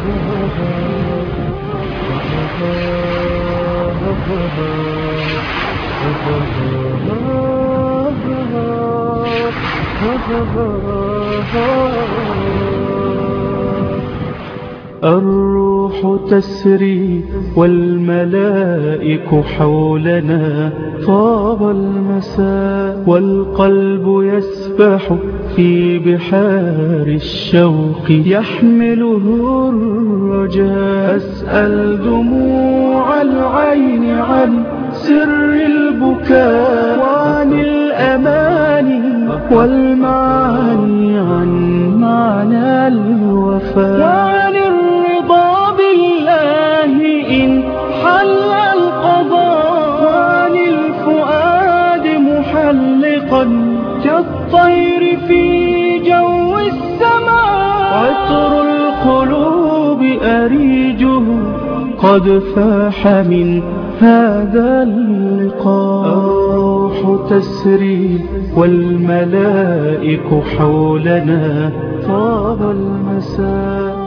الروح تسري والملائك حولنا طاب المساء والقلب يسبح في بحار الشوق يحمله الرجاء أسأل دموع العين عن سر البكاء وعن الأماني والمعاني عن معنى الوفاء وعن الرضا بالله إن حل القضاء وعن الفؤاد محلقا كالطير في جو السماء عطر القلوب أريجه قد فاح من هذا اللقاء الروح تسري والملائك حولنا طاب المساء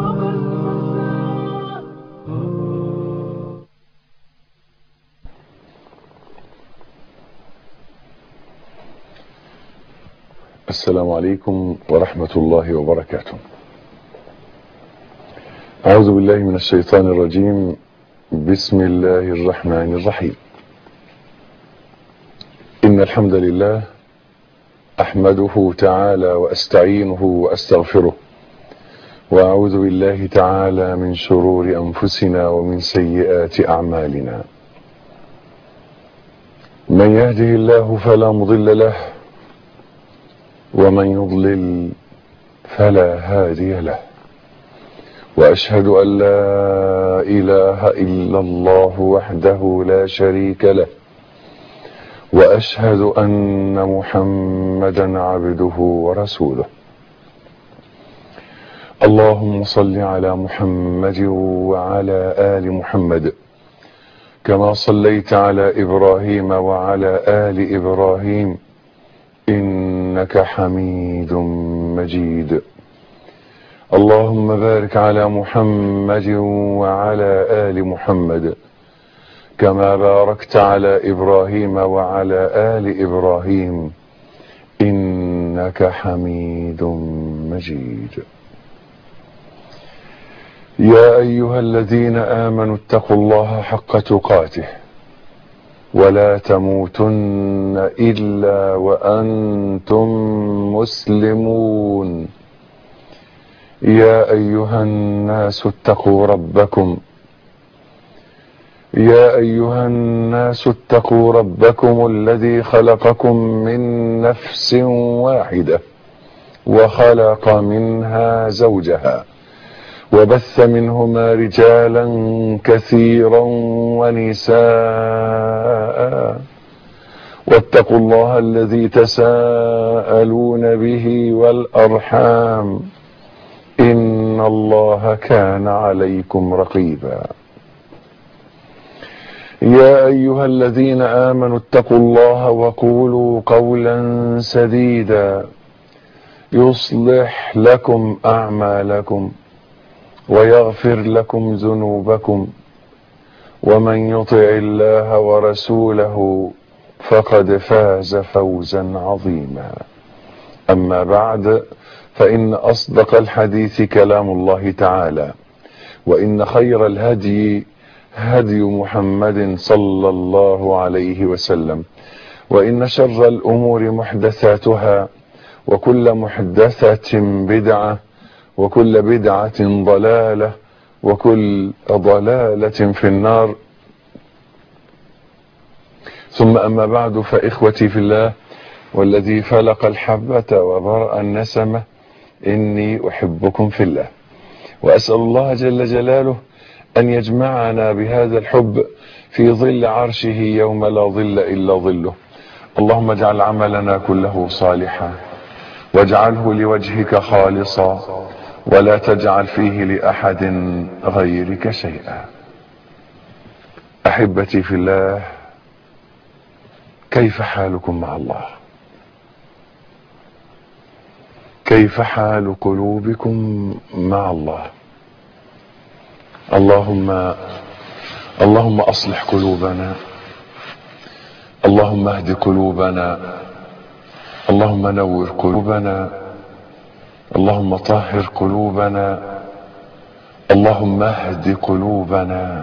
السلام عليكم ورحمة الله وبركاته أعوذ بالله من الشيطان الرجيم بسم الله الرحمن الرحيم إن الحمد لله أحمده تعالى وأستعينه وأستغفره وأعوذ بالله تعالى من شرور أنفسنا ومن سيئات أعمالنا من يهده الله فلا مضل له ومن يضلل فلا هادي له وأشهد أن لا إله إلا الله وحده لا شريك له وأشهد أن محمدا عبده ورسوله اللهم صل على محمد وعلى آل محمد كما صليت على إبراهيم وعلى آل إبراهيم إنك حميد مجيد اللهم بارك على محمد وعلى آل محمد كما باركت على إبراهيم وعلى آل إبراهيم إنك حميد مجيد يا أيها الذين آمنوا اتقوا الله حق تقاته ولا تموتن إلا وأنتم مسلمون يا أيها الناس اتقوا ربكم يا أيها الناس اتقوا ربكم الذي خلقكم من نفس واحدة وخلق منها زوجها وبث منهما رجالا كثيرا ونساء واتقوا الله الذي تساءلون به والأرحام إن الله كان عليكم رقيبا يا أيها الذين آمنوا اتقوا الله وقولوا قولا سديدا يصلح لكم أعمالكم ويغفر لكم ذنوبكم ومن يطع الله ورسوله فقد فاز فوزا عظيما أما بعد فإن أصدق الحديث كلام الله تعالى وإن خير الهدي هدي محمد صلى الله عليه وسلم وإن شر الأمور محدثاتها وكل محدثة بدعة وكل بدعة ضلالة وكل ضلالة في النار ثم أما بعد فإخوتي في الله والذي فلق الحبة وبرأ النسمة إني أحبكم في الله وأسأل الله جل جلاله أن يجمعنا بهذا الحب في ظل عرشه يوم لا ظل إلا ظله اللهم اجعل عملنا كله صالحا واجعله لوجهك خالصا ولا تجعل فيه لأحد غيرك شيئا أحبتي في الله كيف حالكم مع الله كيف حال قلوبكم مع الله اللهم اللهم اصلح قلوبنا اللهم اهد قلوبنا اللهم نور قلوبنا اللهم طهر قلوبنا اللهم اهد قلوبنا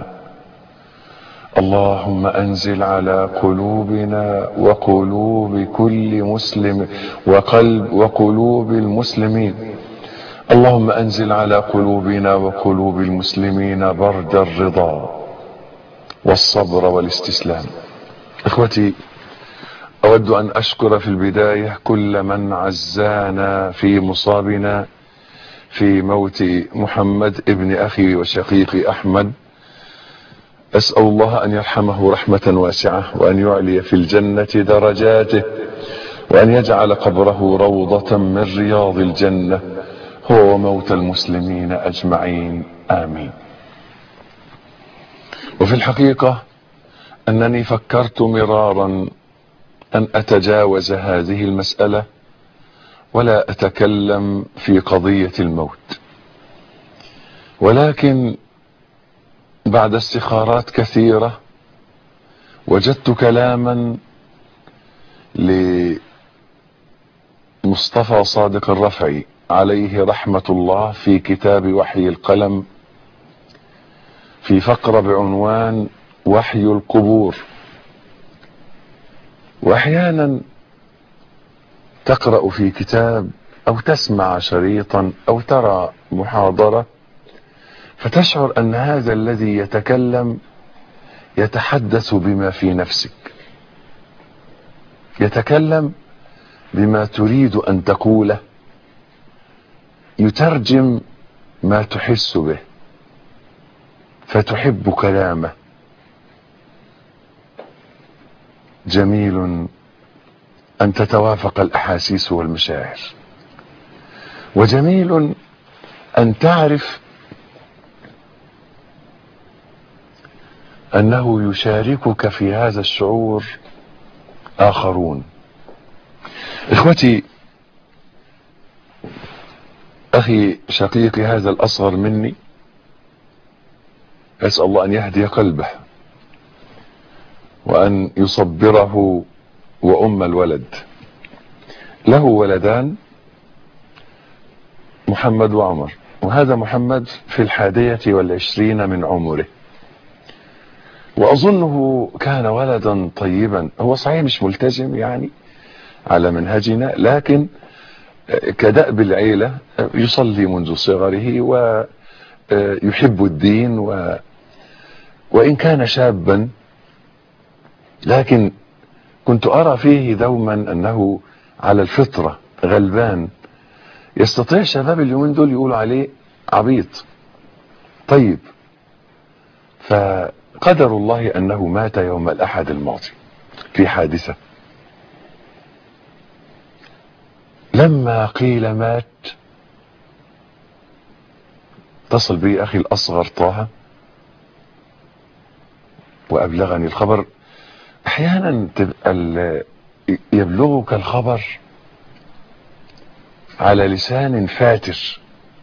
اللهم انزل على قلوبنا وقلوب كل مسلم وقلب وقلوب المسلمين اللهم انزل على قلوبنا وقلوب المسلمين برد الرضا والصبر والاستسلام اخوتي اود ان اشكر في البدايه كل من عزانا في مصابنا في موت محمد ابن اخي وشقيقي احمد اسال الله ان يرحمه رحمه واسعه وان يعلي في الجنه درجاته وان يجعل قبره روضه من رياض الجنه هو وموت المسلمين اجمعين امين وفي الحقيقه انني فكرت مرارا ان اتجاوز هذه المساله ولا اتكلم في قضيه الموت ولكن بعد استخارات كثيره وجدت كلاما لمصطفى صادق الرفعي عليه رحمه الله في كتاب وحي القلم في فقره بعنوان وحي القبور واحيانا تقرا في كتاب او تسمع شريطا او ترى محاضره فتشعر ان هذا الذي يتكلم يتحدث بما في نفسك يتكلم بما تريد ان تقوله يترجم ما تحس به فتحب كلامه جميل ان تتوافق الاحاسيس والمشاعر وجميل ان تعرف انه يشاركك في هذا الشعور اخرون اخوتي اخي شقيقي هذا الاصغر مني اسال الله ان يهدي قلبه وان يصبره وام الولد له ولدان محمد وعمر وهذا محمد في الحادية والعشرين من عمره وأظنه كان ولدا طيبا هو صحيح مش ملتزم يعني على منهجنا لكن كدأب العيلة يصلي منذ صغره ويحب الدين و وإن كان شابا لكن كنت أرى فيه دوما أنه على الفطرة غلبان يستطيع شباب اليومين دول يقولوا عليه عبيط طيب فقدر الله أنه مات يوم الأحد الماضي في حادثة لما قيل مات اتصل بي أخي الأصغر طه وأبلغني الخبر أحيانا تبقى يبلغك الخبر على لسان فاتر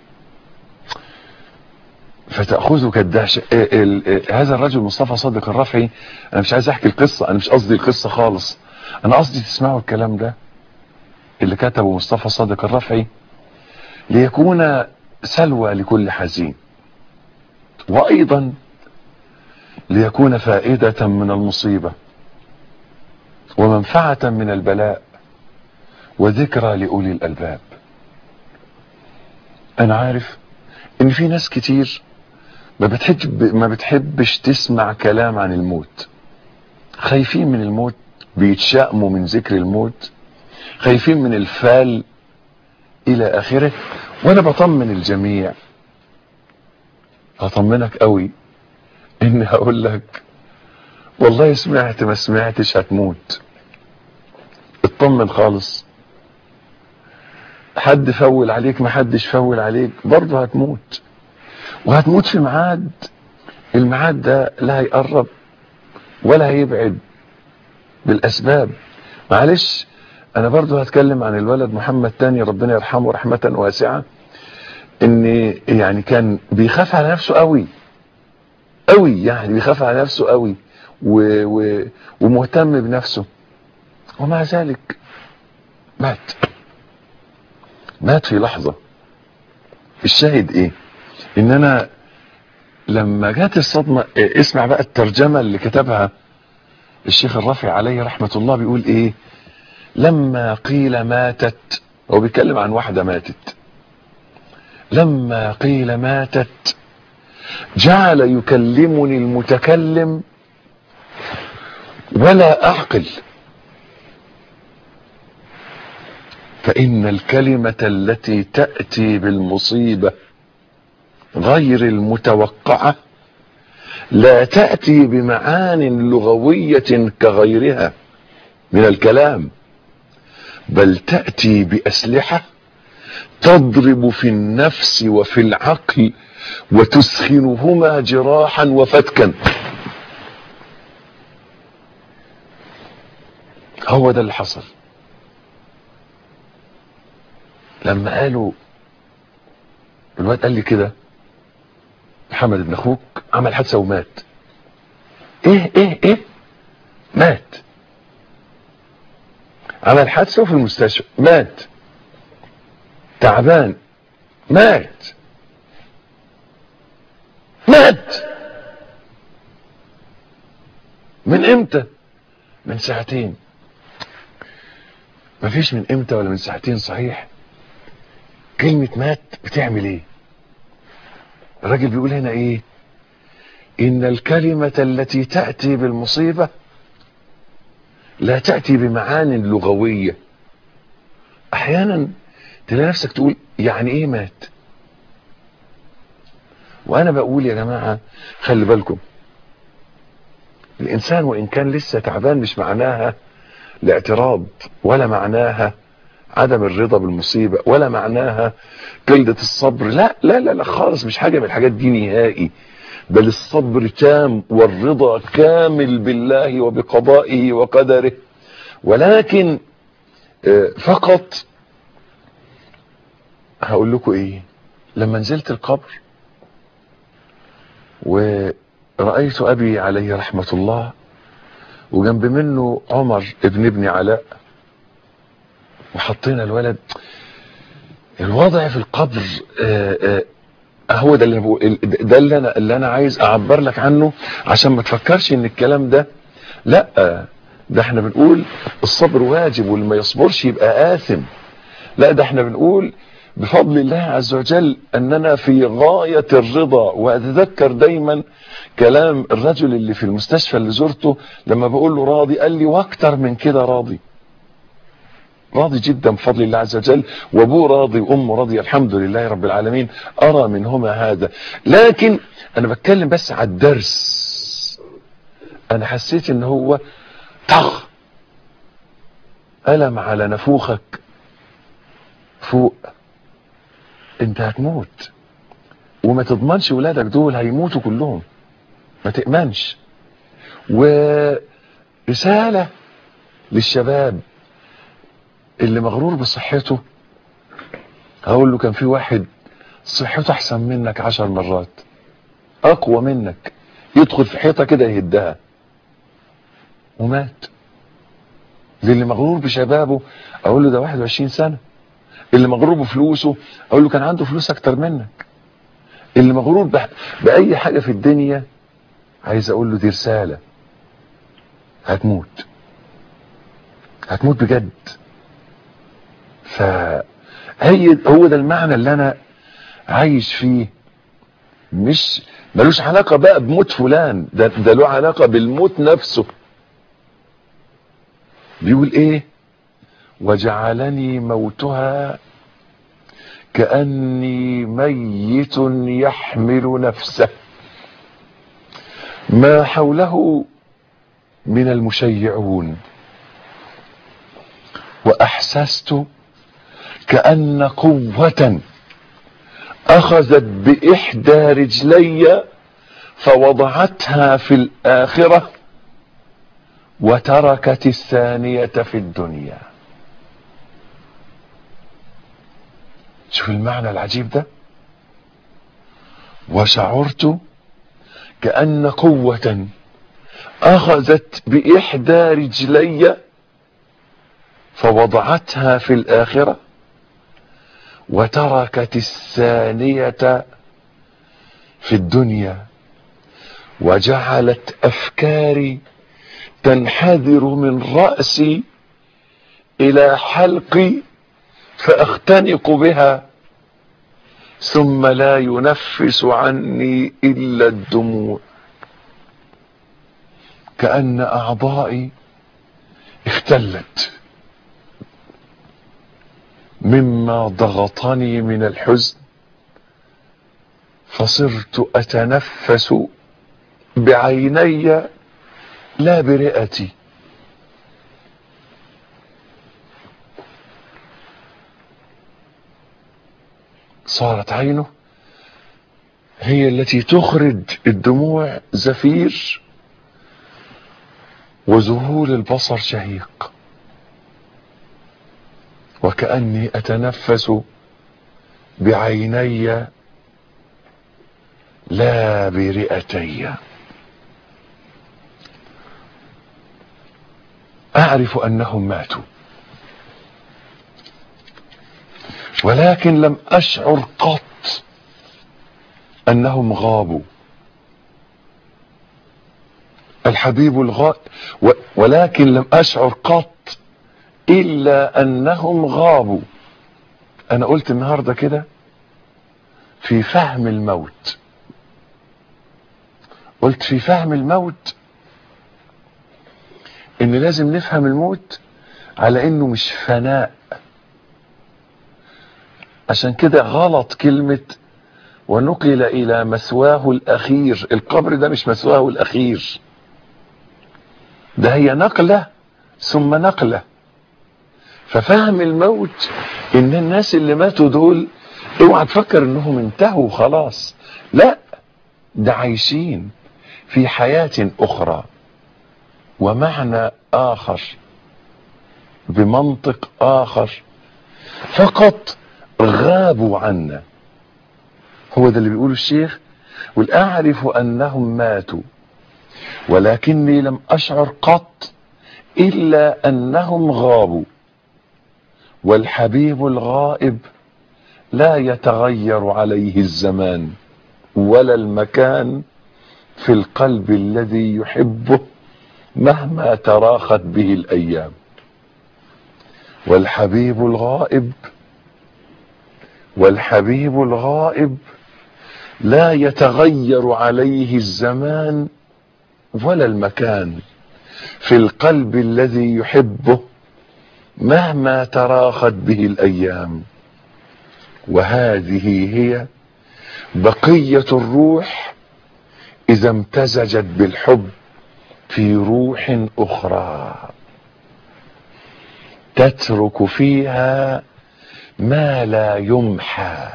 فتأخذك الدهشة هذا الرجل مصطفى صادق الرفعي أنا مش عايز أحكي القصة أنا مش قصدي القصة خالص أنا قصدي تسمعوا الكلام ده اللي كتبه مصطفى صادق الرفعي ليكون سلوى لكل حزين وأيضا ليكون فائدة من المصيبة ومنفعة من البلاء وذكرى لأولي الألباب أنا عارف إن في ناس كتير ما بتحب ما بتحبش تسمع كلام عن الموت خايفين من الموت بيتشائموا من ذكر الموت خايفين من الفال إلى آخره وأنا بطمن الجميع هطمنك قوي إني هقول لك والله سمعت ما سمعتش هتموت اطمن خالص حد فول عليك ما حدش فول عليك برضه هتموت وهتموت في ميعاد الميعاد ده لا هيقرب ولا هيبعد بالاسباب معلش انا برضه هتكلم عن الولد محمد تاني ربنا يرحمه رحمة واسعة ان يعني كان بيخاف على نفسه قوي قوي يعني بيخاف على نفسه قوي و... و... ومهتم بنفسه ومع ذلك مات مات في لحظة الشاهد ايه ان انا لما جات الصدمة إيه اسمع بقى الترجمة اللي كتبها الشيخ الرافع عليه رحمة الله بيقول ايه لما قيل ماتت هو بيتكلم عن واحدة ماتت لما قيل ماتت جعل يكلمني المتكلم ولا اعقل فان الكلمة التي تأتي بالمصيبة غير المتوقعة لا تأتي بمعان لغوية كغيرها من الكلام بل تأتي بأسلحة تضرب في النفس وفي العقل وتسخنهما جراحا وفتكا هو ده اللي حصل لما قالوا الواد قال لي كده محمد ابن اخوك عمل حادثه ومات ايه ايه ايه مات عمل حادثه وفي المستشفى مات تعبان مات مات من امتى من ساعتين مفيش من امتى ولا من ساعتين صحيح كلمة مات بتعمل ايه الراجل بيقول هنا ايه ان الكلمة التي تأتي بالمصيبة لا تأتي بمعان لغوية احيانا تلاقي نفسك تقول يعني ايه مات وانا بقول يا جماعة خلي بالكم الانسان وان كان لسه تعبان مش معناها الاعتراض ولا معناها عدم الرضا بالمصيبة ولا معناها قلة الصبر لا لا لا لا خالص مش حاجة من الحاجات دي نهائي بل الصبر تام والرضا كامل بالله وبقضائه وقدره ولكن فقط هقول لكم ايه لما نزلت القبر ورأيت أبي عليه رحمة الله وجنب منه عمر ابن ابن علاء وحطينا الولد الوضع في القبر آآ آآ هو ده اللي أنا بقول ده اللي انا اللي انا عايز اعبر لك عنه عشان ما تفكرش ان الكلام ده لا ده احنا بنقول الصبر واجب واللي ما يصبرش يبقى آثم لا ده احنا بنقول بفضل الله عز وجل اننا في غاية الرضا واتذكر دايما كلام الرجل اللي في المستشفى اللي زرته لما بقول له راضي قال لي واكتر من كده راضي راضي جدا بفضل الله عز وجل وابوه راضي وامه راضيه الحمد لله رب العالمين ارى منهما هذا لكن انا بتكلم بس على الدرس انا حسيت ان هو طخ ألم على نفوخك فوق انت هتموت وما تضمنش ولادك دول هيموتوا كلهم ما تأمنش ورسالة للشباب اللي مغرور بصحته هقول له كان في واحد صحته احسن منك عشر مرات اقوى منك يدخل في حيطة كده يهدها ومات للي مغرور بشبابه اقول له ده 21 سنة اللي مغرور بفلوسه اقول له كان عنده فلوس اكتر منك اللي مغرور بح... باي حاجة في الدنيا عايز اقول له دي رسالة هتموت هتموت بجد فهي هو ده المعنى اللي انا عايش فيه مش ملوش علاقة بقى بموت فلان ده, ده له علاقة بالموت نفسه بيقول ايه وجعلني موتها كأني ميت يحمل نفسه ما حوله من المشيعون وأحسست كأن قوة أخذت بإحدى رجلي فوضعتها في الآخرة وتركت الثانية في الدنيا شوف المعنى العجيب ده وشعرت كأن قوة أخذت بإحدى رجلي فوضعتها في الآخرة وتركت الثانية في الدنيا وجعلت أفكاري تنحدر من رأسي إلى حلقي فأختنق بها ثم لا ينفس عني إلا الدموع كأن أعضائي اختلت مما ضغطني من الحزن فصرت أتنفس بعيني لا برئتي صارت عينه هي التي تخرج الدموع زفير وذهول البصر شهيق وكأني أتنفس بعيني لا برئتي أعرف أنهم ماتوا ولكن لم أشعر قط أنهم غابوا الحبيب الغائب ولكن لم أشعر قط إلا أنهم غابوا أنا قلت النهاردة كده في فهم الموت قلت في فهم الموت ان لازم نفهم الموت على انه مش فناء عشان كده غلط كلمة ونقل الى مثواه الاخير القبر ده مش مثواه الاخير ده هي نقلة ثم نقلة ففهم الموت ان الناس اللي ماتوا دول اوعى تفكر انهم انتهوا خلاص لا ده عايشين في حياة اخرى ومعنى اخر بمنطق اخر فقط غابوا عنا هو ده اللي بيقوله الشيخ والاعرف انهم ماتوا ولكني لم اشعر قط الا انهم غابوا والحبيب الغائب لا يتغير عليه الزمان ولا المكان في القلب الذي يحبه مهما تراخت به الايام والحبيب الغائب والحبيب الغائب لا يتغير عليه الزمان ولا المكان في القلب الذي يحبه مهما تراخت به الايام وهذه هي بقيه الروح اذا امتزجت بالحب في روح اخرى تترك فيها ما لا يمحى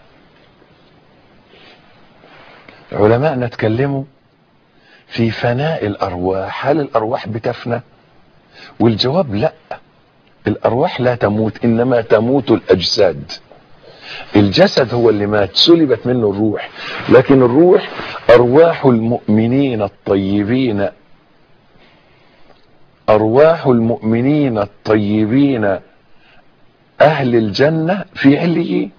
علماءنا اتكلموا في فناء الارواح هل الارواح بتفنى والجواب لا الارواح لا تموت انما تموت الاجساد الجسد هو اللي مات سلبت منه الروح لكن الروح ارواح المؤمنين الطيبين ارواح المؤمنين الطيبين اهل الجنة في عليين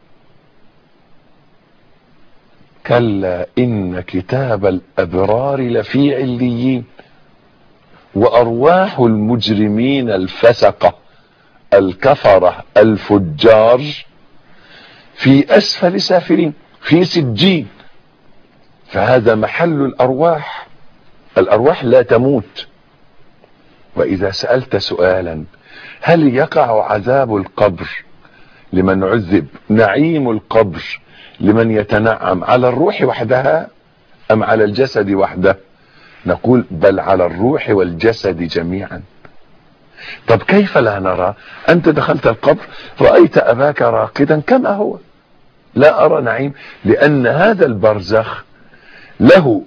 كلا ان كتاب الابرار لفي عليين وارواح المجرمين الفسقة الكفرة الفجار في اسفل سافلين في سجين فهذا محل الارواح الارواح لا تموت واذا سألت سؤالا هل يقع عذاب القبر لمن عذب نعيم القبر لمن يتنعم على الروح وحدها ام على الجسد وحده نقول بل على الروح والجسد جميعا طب كيف لا نرى انت دخلت القبر رأيت اباك راقدا كما هو لا ارى نعيم لان هذا البرزخ له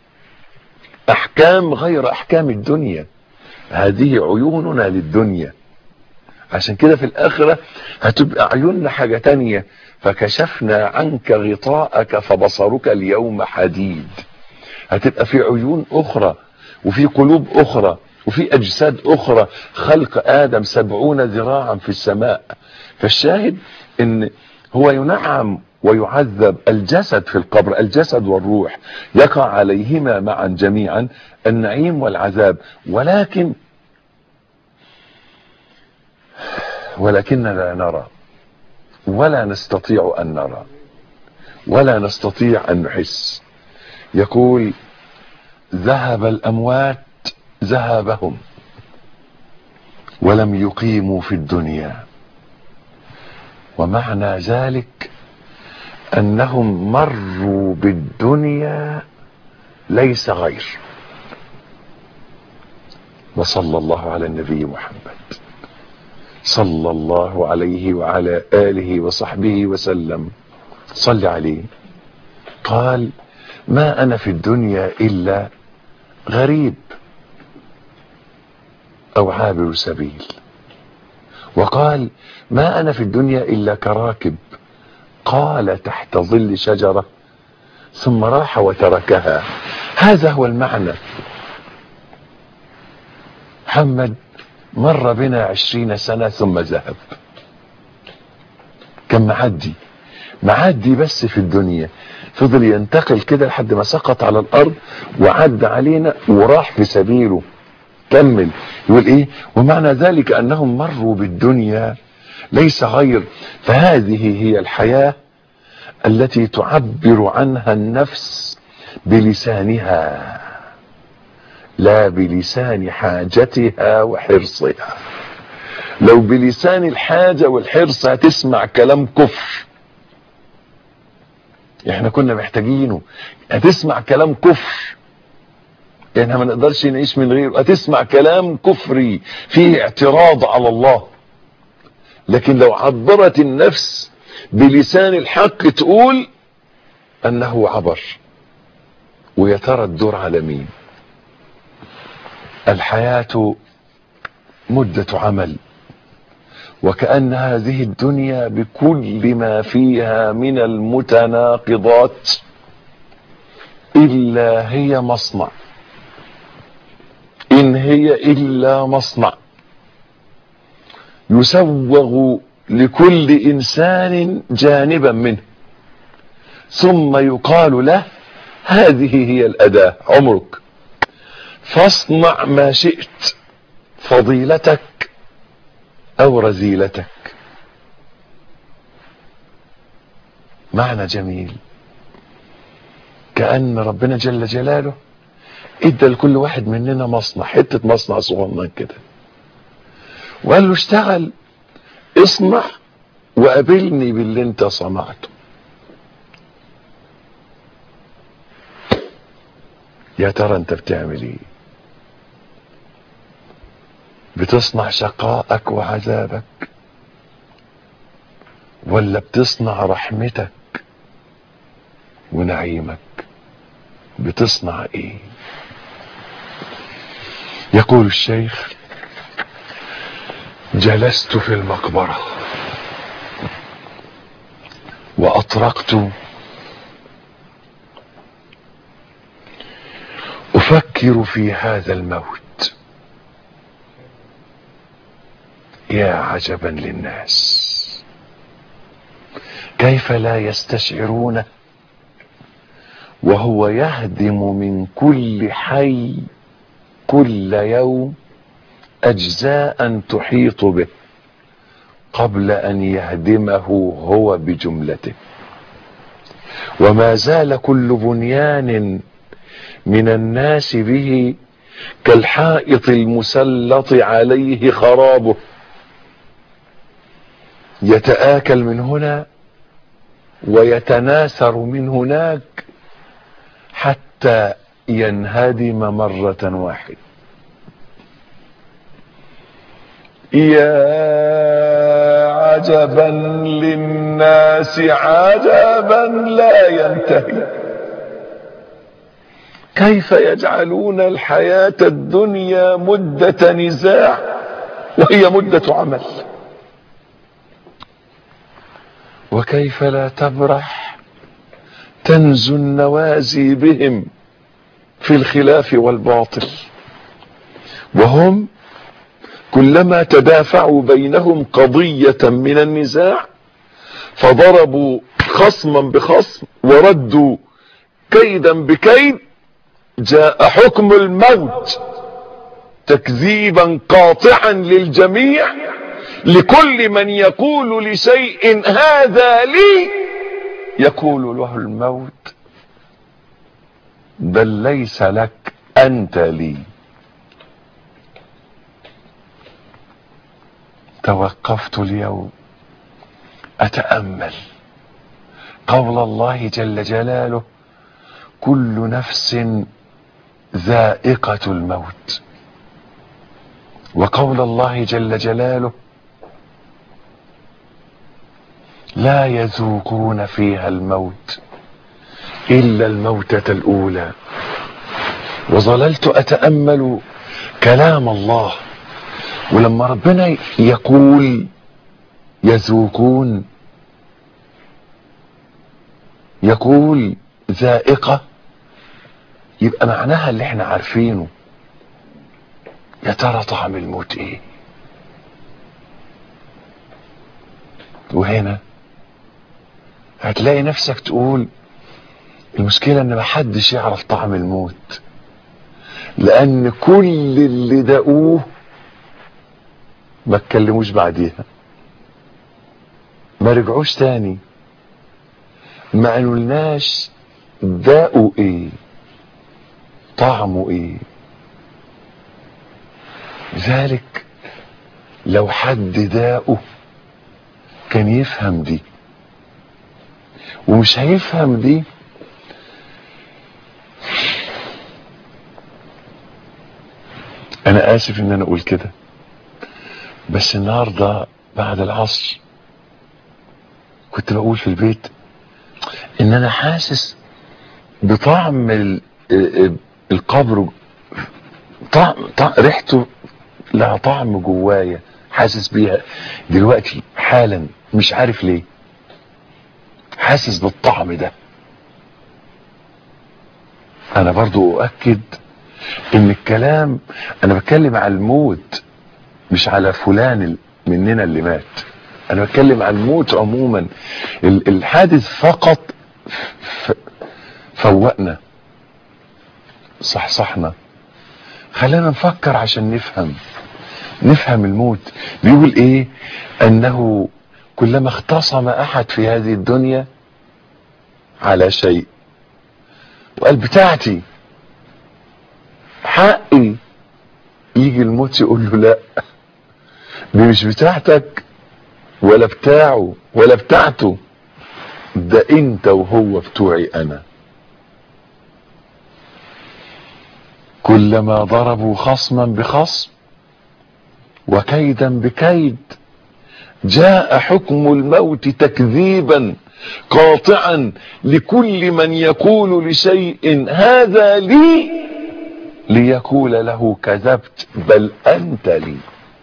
احكام غير احكام الدنيا هذه عيوننا للدنيا عشان كده في الاخرة هتبقى عيوننا حاجة تانية فكشفنا عنك غطاءك فبصرك اليوم حديد هتبقى في عيون اخرى وفي قلوب اخرى وفي اجساد اخرى خلق ادم سبعون ذراعا في السماء فالشاهد ان هو ينعم ويعذب الجسد في القبر الجسد والروح يقع عليهما معا جميعا النعيم والعذاب ولكن ولكننا لا نرى ولا نستطيع ان نرى ولا نستطيع ان نحس يقول ذهب الاموات ذهابهم ولم يقيموا في الدنيا ومعنى ذلك انهم مروا بالدنيا ليس غير وصلى الله على النبي محمد صلى الله عليه وعلى اله وصحبه وسلم صل عليه قال ما انا في الدنيا الا غريب او عابر سبيل وقال ما انا في الدنيا الا كراكب قال تحت ظل شجرة ثم راح وتركها هذا هو المعنى محمد مر بنا عشرين سنة ثم ذهب كان معدي معدي بس في الدنيا فضل ينتقل كده لحد ما سقط على الارض وعد علينا وراح في سبيله كمل يقول ايه ومعنى ذلك انهم مروا بالدنيا ليس غير فهذه هي الحياة التي تعبر عنها النفس بلسانها لا بلسان حاجتها وحرصها لو بلسان الحاجة والحرص هتسمع كلام كفر احنا كنا محتاجينه هتسمع كلام كفر احنا ما نقدرش نعيش من غيره هتسمع كلام كفري فيه اعتراض على الله لكن لو عبرت النفس بلسان الحق تقول انه عبر ويا ترى الدور على مين الحياة مدة عمل وكأن هذه الدنيا بكل ما فيها من المتناقضات إلا هي مصنع إن هي إلا مصنع يسوغ لكل إنسان جانبا منه ثم يقال له هذه هي الأداة عمرك فاصنع ما شئت فضيلتك أو رذيلتك معنى جميل كأن ربنا جل جلاله ادى لكل واحد مننا مصنع حتة مصنع صغنن كده وقال له اشتغل اصنع وقابلني باللي انت صنعته يا ترى انت بتعمل ايه بتصنع شقائك وعذابك ولا بتصنع رحمتك ونعيمك بتصنع ايه يقول الشيخ جلست في المقبرة وأطرقت أفكر في هذا الموت يا عجبا للناس كيف لا يستشعرونه وهو يهدم من كل حي كل يوم أجزاء تحيط به قبل أن يهدمه هو بجملته وما زال كل بنيان من الناس به كالحائط المسلط عليه خرابه يتآكل من هنا ويتناثر من هناك حتى ينهدم مرة واحدة يا عجبا للناس عجبا لا ينتهي كيف يجعلون الحياة الدنيا مدة نزاع وهي مدة عمل وكيف لا تبرح تنزو النوازي بهم في الخلاف والباطل وهم كلما تدافعوا بينهم قضية من النزاع فضربوا خصما بخصم وردوا كيدا بكيد جاء حكم الموت تكذيبا قاطعا للجميع لكل من يقول لشيء هذا لي يقول له الموت بل ليس لك انت لي توقفت اليوم اتامل قول الله جل جلاله كل نفس ذائقه الموت وقول الله جل جلاله لا يذوقون فيها الموت الا الموتة الاولى وظللت اتامل كلام الله ولما ربنا يقول يذوقون يقول ذائقة يبقى معناها اللي احنا عارفينه يا ترى طعم الموت ايه وهنا هتلاقي نفسك تقول المشكلة ان محدش يعرف طعم الموت لان كل اللي دقوه ما اتكلموش بعديها ما رجعوش تاني ما قالولناش داقوا ايه طعمه ايه ذلك لو حد داقه كان يفهم دي ومش هيفهم دي انا اسف ان انا اقول كده بس النهارده بعد العصر كنت بقول في البيت ان انا حاسس بطعم ال- ال- القبر طعم, طعم ريحته لها طعم جوايا حاسس بيها دلوقتي حالا مش عارف ليه حاسس بالطعم ده انا برضو اؤكد ان الكلام انا بتكلم على الموت مش على فلان ال- مننا اللي مات انا بتكلم على الموت عموما ال- الحادث فقط ف- فوقنا صحصحنا خلانا نفكر عشان نفهم نفهم الموت بيقول ايه انه كلما اختصم احد في هذه الدنيا على شيء وقال بتاعتي حقي يجي الموت يقول له لا دي مش بتاعتك ولا بتاعه ولا بتاعته ده انت وهو بتوعي انا كلما ضربوا خصما بخصم وكيدا بكيد جاء حكم الموت تكذيبا قاطعا لكل من يقول لشيء هذا لي ليقول له كذبت بل انت لي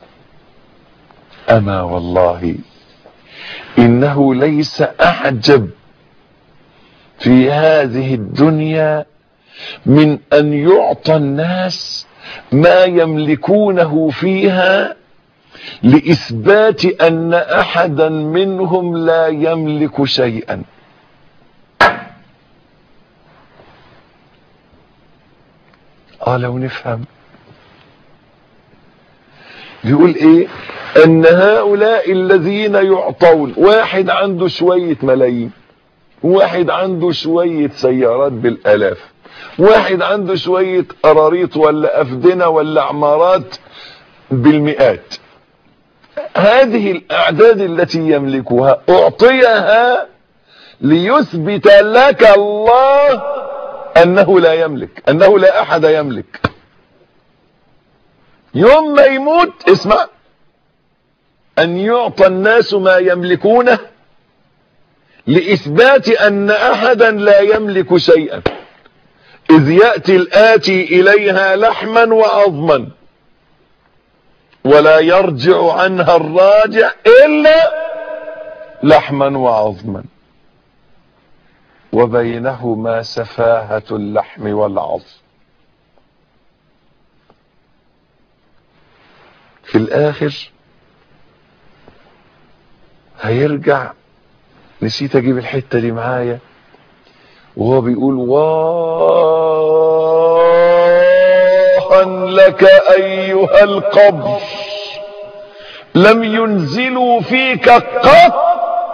اما والله انه ليس اعجب في هذه الدنيا من ان يعطى الناس ما يملكونه فيها لاثبات ان احدا منهم لا يملك شيئا اه لو نفهم بيقول ايه ان هؤلاء الذين يعطون واحد عنده شوية ملايين واحد عنده شوية سيارات بالالاف واحد عنده شوية قراريط ولا افدنة ولا عمارات بالمئات هذه الاعداد التي يملكها اعطيها ليثبت لك الله انه لا يملك انه لا احد يملك يوم ما يموت اسمع ان يعطى الناس ما يملكونه لاثبات ان احدا لا يملك شيئا اذ ياتي الاتي اليها لحما وعظما ولا يرجع عنها الراجع الا لحما وعظما وبينهما سفاهة اللحم والعظم في الاخر هيرجع نسيت اجيب الحتة دي معايا وهو بيقول واها لك ايها القبر لم ينزلوا فيك قط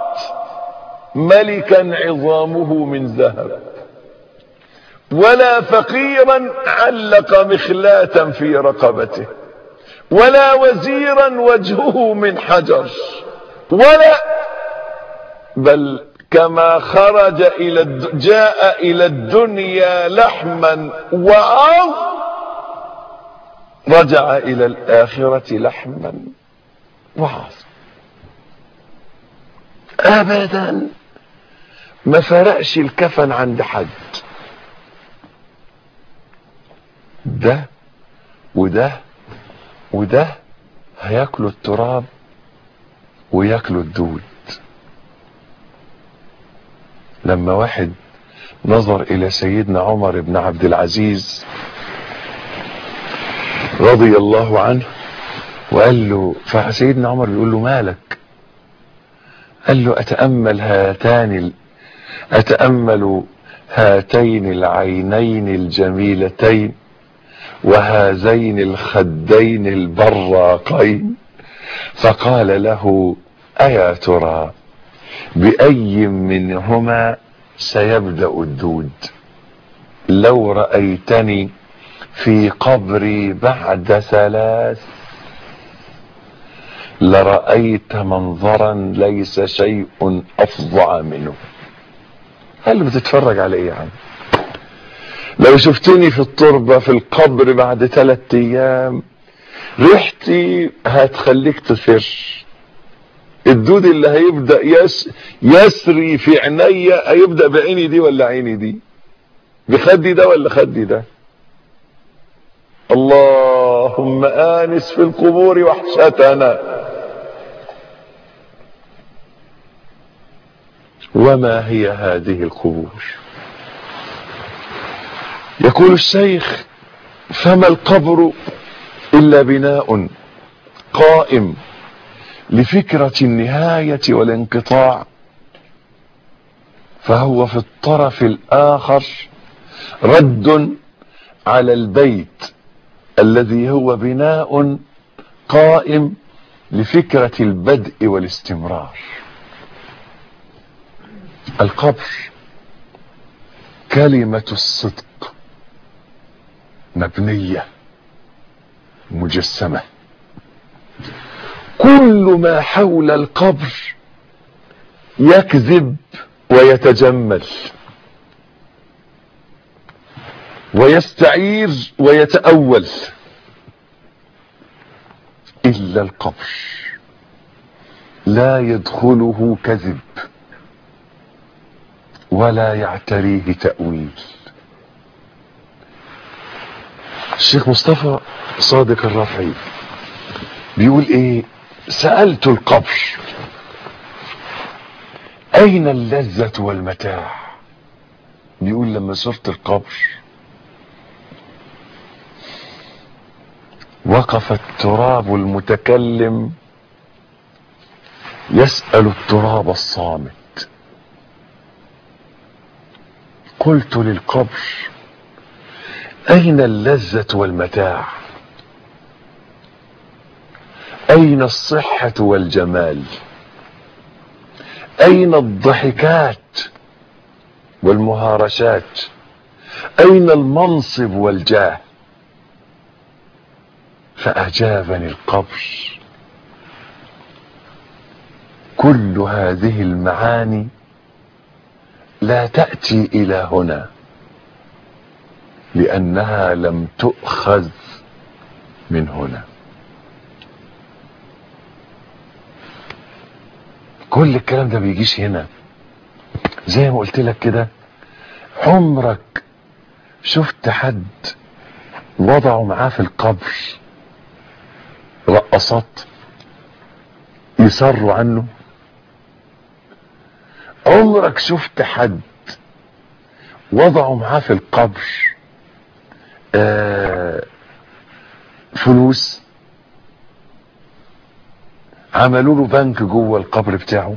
ملكا عظامه من ذهب ولا فقيرا علق مخلاة في رقبته ولا وزيرا وجهه من حجر ولا بل كما خرج إلى الد... جاء إلى الدنيا لحما وعظ رجع إلى الآخرة لحما وعظ أبدا ما فرقش الكفن عند حد ده وده وده هياكلوا التراب وياكلوا الدود لما واحد نظر الى سيدنا عمر بن عبد العزيز رضي الله عنه وقال له فسيدنا عمر بيقول له مالك قال له اتامل هاتان اتامل هاتين العينين الجميلتين وهذين الخدين البراقين فقال له ايا ترى باي منهما سيبدا الدود لو رايتني في قبري بعد ثلاث لرايت منظرا ليس شيء افظع منه قال له بتتفرج على ايه يا عم لو شفتني في التربة في القبر بعد ثلاثة ايام ريحتي هتخليك تفر الدود اللي هيبدأ يس يسري في عينيا هيبدأ بعيني دي ولا عيني دي بخدي ده ولا خدي ده اللهم آنس في القبور وحشتنا وما هي هذه القبور يقول الشيخ فما القبر إلا بناء قائم لفكرة النهاية والانقطاع فهو في الطرف الآخر رد على البيت الذي هو بناء قائم لفكرة البدء والاستمرار القبر كلمة الصدق مبنية مجسمة كل ما حول القبر يكذب ويتجمل ويستعير ويتأول إلا القبر لا يدخله كذب ولا يعتريه تأويل الشيخ مصطفى صادق الرافعي بيقول ايه سألت القبر اين اللذة والمتاع بيقول لما زرت القبر وقف التراب المتكلم يسأل التراب الصامت قلت للقبر اين اللذة والمتاع اين الصحة والجمال اين الضحكات والمهارشات اين المنصب والجاه فاجابني القبر كل هذه المعاني لا تأتي الى هنا لانها لم تؤخذ من هنا كل الكلام ده بيجيش هنا زي ما قلت لك كده عمرك شفت حد وضعوا معاه في القبر رقصات يسروا عنه عمرك شفت حد وضعوا معاه في القبر آه فلوس عملوا له بنك جوه القبر بتاعه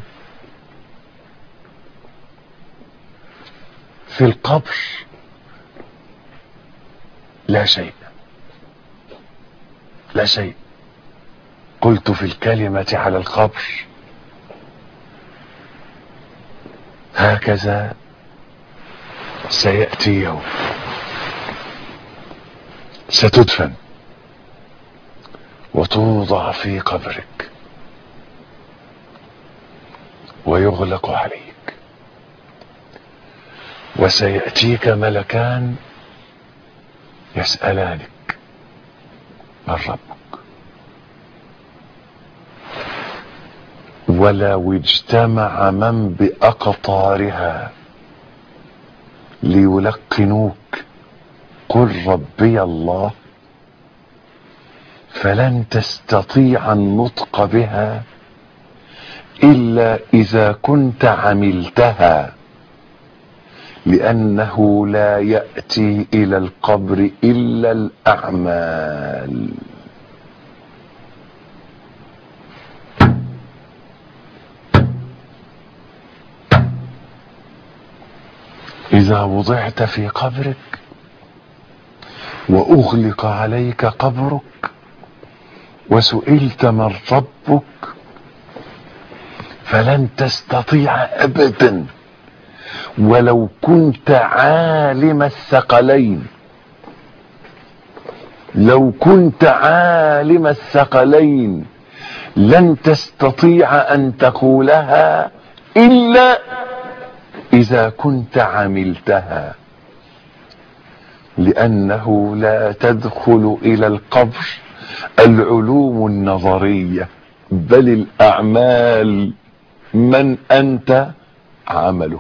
في القبر لا شيء لا شيء قلت في الكلمة على القبر هكذا سيأتي يوم ستدفن وتوضع في قبرك ويغلق عليك وسيأتيك ملكان يسألانك من ربك ولو اجتمع من بأقطارها ليلقنوك قل ربي الله فلن تستطيع النطق بها إلا إذا كنت عملتها لأنه لا يأتي إلى القبر إلا الأعمال إذا وضعت في قبرك وأغلق عليك قبرك وسئلت من ربك فلن تستطيع أبدا ولو كنت عالم الثقلين لو كنت عالم الثقلين لن تستطيع أن تقولها إلا إذا كنت عملتها لأنه لا تدخل إلى القبر العلوم النظرية بل الأعمال من أنت عملك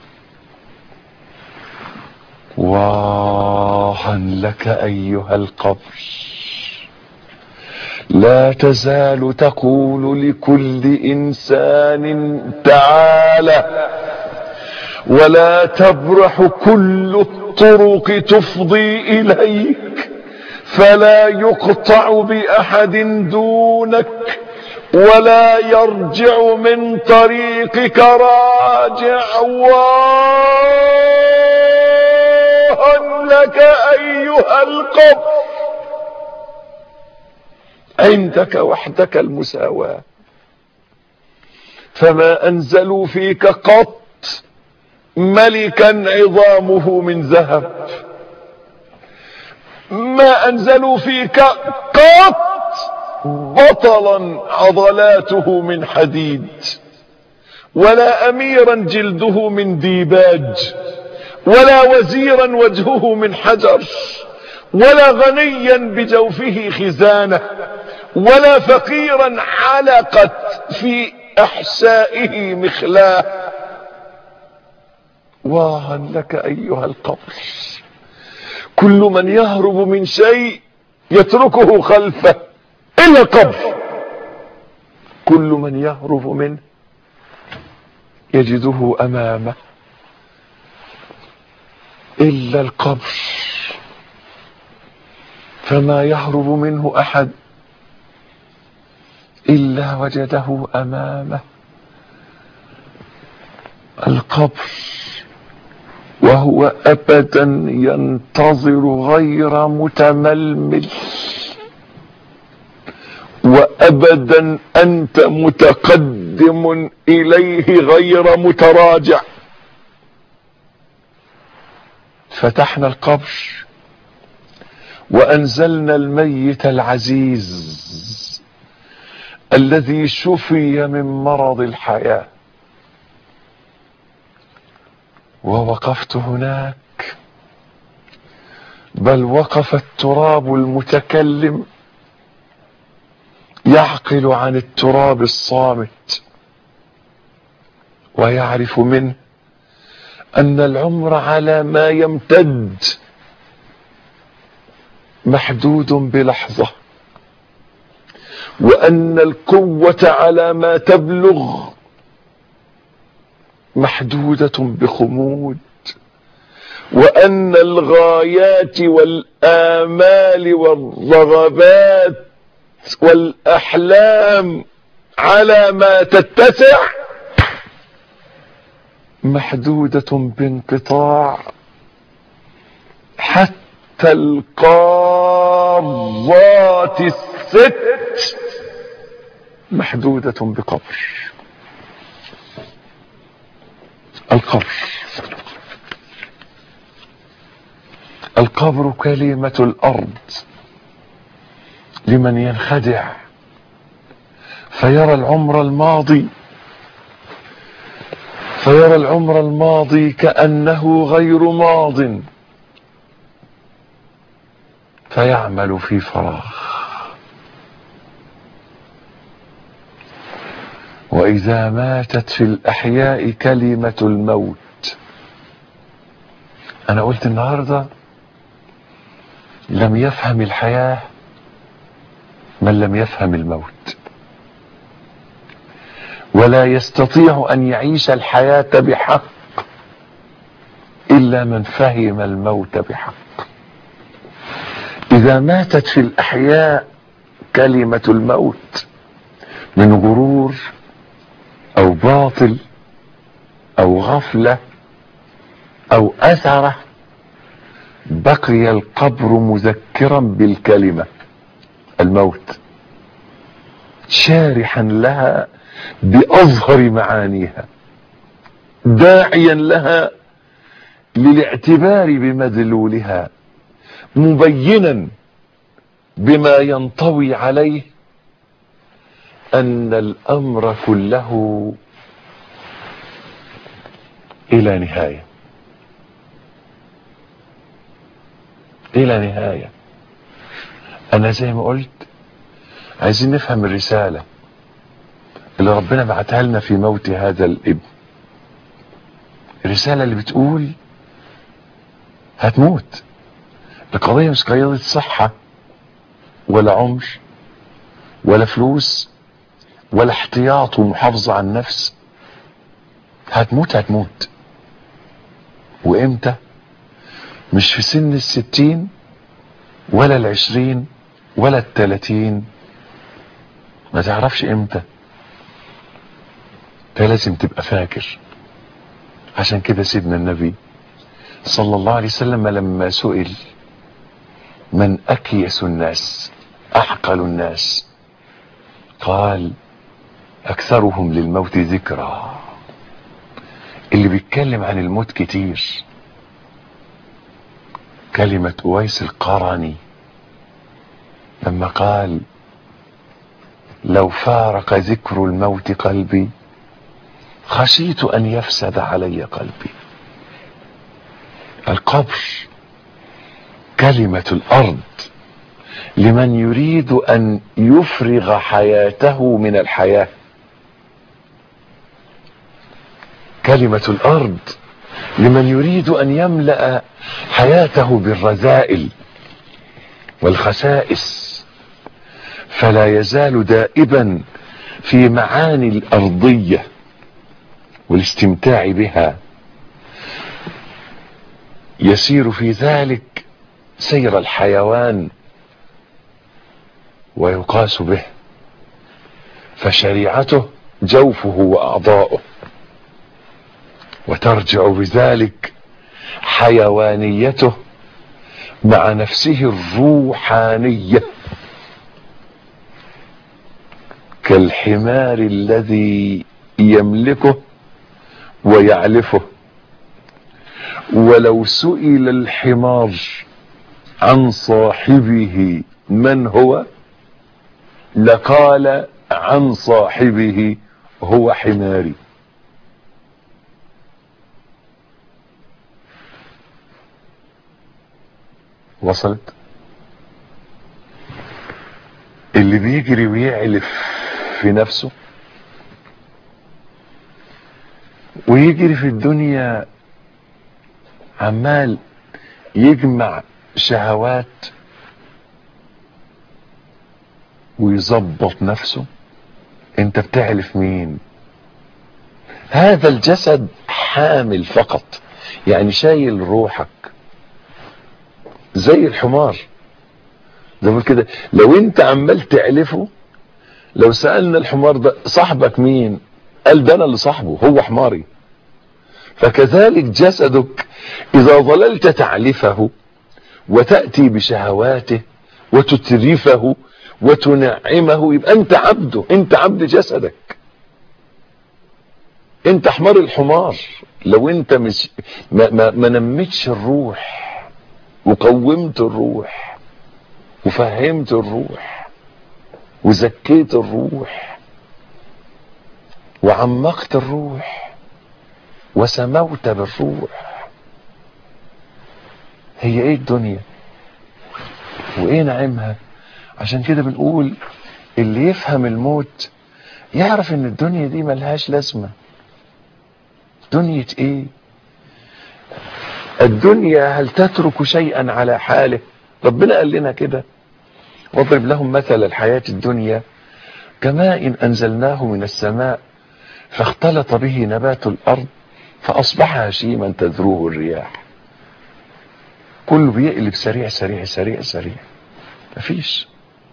واها لك أيها القبر لا تزال تقول لكل إنسان تعالى ولا تبرح كل الطرق تفضي إليك فلا يقطع بأحد دونك ولا يرجع من طريقك راجع واها لك أيها القبر عندك وحدك المساواة فما أنزلوا فيك قط ملكا عظامه من ذهب ما أنزلوا فيك قط بطلا عضلاته من حديد ولا أميرا جلده من ديباج ولا وزيرا وجهه من حجر ولا غنيا بجوفه خزانة ولا فقيرا علقت في أحسائه مخلاه واها لك أيها القبر كل من يهرب من شيء يتركه خلفه إلا القبر كل من يهرب منه يجده أمامه إلا القبر فما يهرب منه أحد إلا وجده أمامه القبر وهو أبدا ينتظر غير متململ وأبدا أنت متقدم إليه غير متراجع فتحنا القبر وأنزلنا الميت العزيز الذي شفي من مرض الحياة ووقفت هناك بل وقف التراب المتكلم يعقل عن التراب الصامت ويعرف منه أن العمر على ما يمتد محدود بلحظة وأن القوة على ما تبلغ محدودة بخمود وأن الغايات والآمال والرغبات والأحلام على ما تتسع محدودة بانقطاع حتى القارات الست محدودة بقبر القبر القبر كلمة الأرض لمن ينخدع فيرى العمر الماضي فيرى العمر الماضي كأنه غير ماض فيعمل في فراغ وإذا ماتت في الأحياء كلمة الموت أنا قلت النهاردة لم يفهم الحياة من لم يفهم الموت ولا يستطيع أن يعيش الحياة بحق إلا من فهم الموت بحق إذا ماتت في الأحياء كلمة الموت من غرور أو باطل أو غفلة أو أثرة بقي القبر مذكرا بالكلمة الموت شارحا لها بأظهر معانيها داعيا لها للاعتبار بمدلولها مبينا بما ينطوي عليه أن الأمر كله إلى نهاية إلى نهاية أنا زي ما قلت عايزين نفهم الرسالة اللي ربنا بعتها لنا في موت هذا الابن الرسالة اللي بتقول هتموت القضية مش قضية صحة ولا عمر ولا فلوس ولا احتياط ومحافظة على النفس هتموت هتموت وامتى مش في سن الستين ولا العشرين ولا التلاتين ما تعرفش امتى ده لازم تبقى فاكر عشان كده سيدنا النبي صلى الله عليه وسلم لما سئل من أكيس الناس أعقل الناس قال أكثرهم للموت ذكرى اللي بيتكلم عن الموت كتير كلمة أويس القرني لما قال لو فارق ذكر الموت قلبي خشيت أن يفسد علي قلبي القبر كلمة الأرض لمن يريد أن يفرغ حياته من الحياة كلمة الأرض لمن يريد أن يملأ حياته بالرذائل والخسائس فلا يزال دائبا في معاني الأرضية والاستمتاع بها يسير في ذلك سير الحيوان ويقاس به فشريعته جوفه وأعضاؤه وترجع بذلك حيوانيته مع نفسه الروحانية كالحمار الذي يملكه ويعلفه ولو سئل الحمار عن صاحبه من هو لقال عن صاحبه هو حماري وصلت اللي بيجري ويعلف في نفسه ويجري في الدنيا عمال يجمع شهوات ويظبط نفسه انت بتعلف مين هذا الجسد حامل فقط يعني شايل روحك زي الحمار زي ما كده لو انت عمال تعلفه لو سألنا الحمار ده صاحبك مين قال ده انا اللي صاحبه هو حماري فكذلك جسدك اذا ظللت تعلفه وتأتي بشهواته وتترفه وتنعمه يبقى انت عبده انت عبد جسدك انت حمار الحمار لو انت مش ما, ما, ما نمتش الروح وقومت الروح وفهمت الروح وزكيت الروح وعمقت الروح وسموت بالروح هي ايه الدنيا وايه نعيمها عشان كده بنقول اللي يفهم الموت يعرف ان الدنيا دي ملهاش لازمة دنيا ايه الدنيا هل تترك شيئا على حاله ربنا قال لنا كده واضرب لهم مثل الحياة الدنيا كماء إن أنزلناه من السماء فاختلط به نبات الأرض فأصبح هشيما تذروه الرياح كله بيقلب سريع سريع سريع سريع مفيش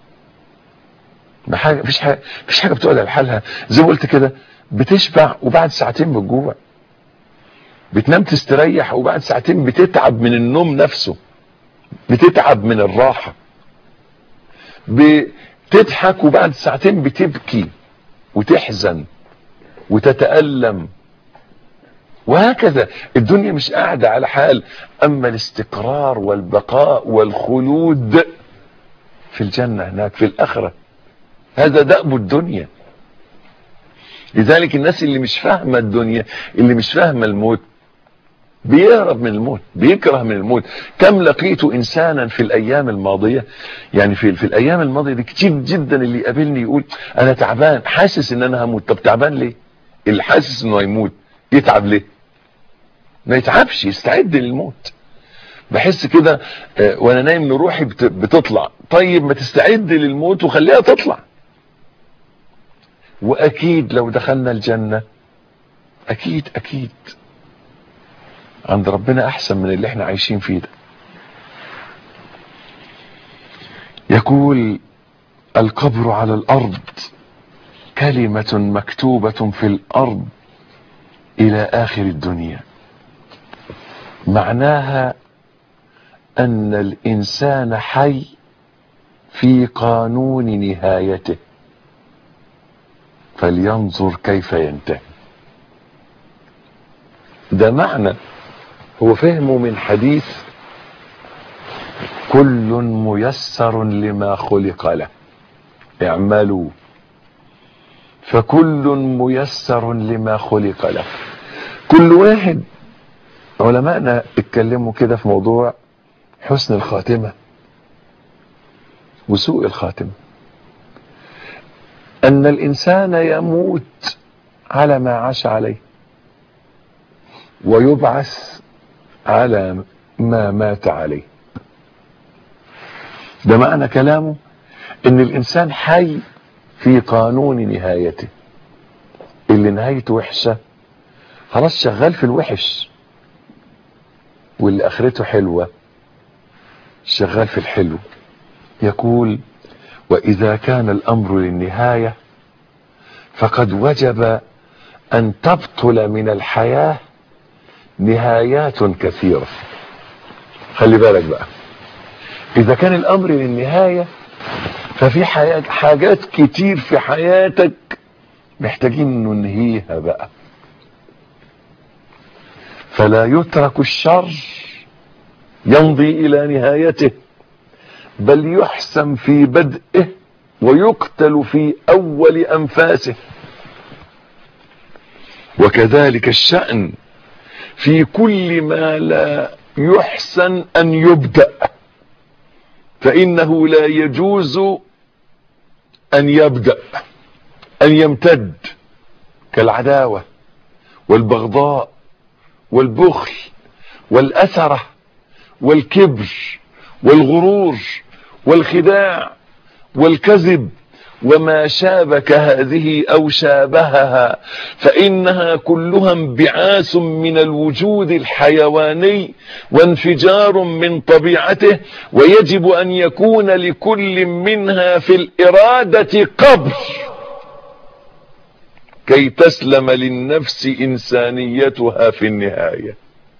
ما حاجة مفيش حاجة مفيش حاجة بتقعد على حالها زي ما قلت كده بتشبع وبعد ساعتين بتجوع بتنام تستريح وبعد ساعتين بتتعب من النوم نفسه بتتعب من الراحة بتضحك وبعد ساعتين بتبكي وتحزن وتتألم وهكذا الدنيا مش قاعدة على حال أما الاستقرار والبقاء والخلود في الجنة هناك في الآخرة هذا دأب الدنيا لذلك الناس اللي مش فاهمة الدنيا اللي مش فاهمة الموت بيهرب من الموت بيكره من الموت كم لقيت انسانا في الايام الماضيه يعني في في الايام الماضيه دي كتير جدا اللي يقابلني يقول انا تعبان حاسس ان انا هموت طب تعبان ليه اللي حاسس انه هيموت يتعب ليه ما يتعبش يستعد للموت بحس كده آه، وانا نايم ان روحي بت- بتطلع طيب ما تستعد للموت وخليها تطلع واكيد لو دخلنا الجنه اكيد اكيد عند ربنا احسن من اللي احنا عايشين فيه ده يقول القبر على الارض كلمة مكتوبة في الارض الى اخر الدنيا معناها ان الانسان حي في قانون نهايته فلينظر كيف ينتهي ده معنى هو فهمه من حديث كل ميسر لما خلق له اعملوا فكل ميسر لما خلق له كل واحد علماءنا اتكلموا كده في موضوع حسن الخاتمة وسوء الخاتمة ان الانسان يموت على ما عاش عليه ويبعث على ما مات عليه ده معنى كلامه ان الانسان حي في قانون نهايته اللي نهايته وحشة خلاص شغال في الوحش واللي اخرته حلوة شغال في الحلو يقول واذا كان الامر للنهاية فقد وجب ان تبطل من الحياه نهايات كثيرة خلي بالك بقى اذا كان الامر للنهاية ففي حياة حاجات كتير في حياتك محتاجين ننهيها بقى فلا يترك الشر يمضي الى نهايته بل يحسم في بدئه ويقتل في اول انفاسه وكذلك الشأن في كل ما لا يحسن ان يبدأ فانه لا يجوز ان يبدأ ان يمتد كالعداوة والبغضاء والبخل والاثرة والكبر والغرور والخداع والكذب وما شابك هذه او شابهها فانها كلها انبعاث من الوجود الحيواني وانفجار من طبيعته ويجب ان يكون لكل منها في الاراده قبر كي تسلم للنفس إنسانيتها في النهاية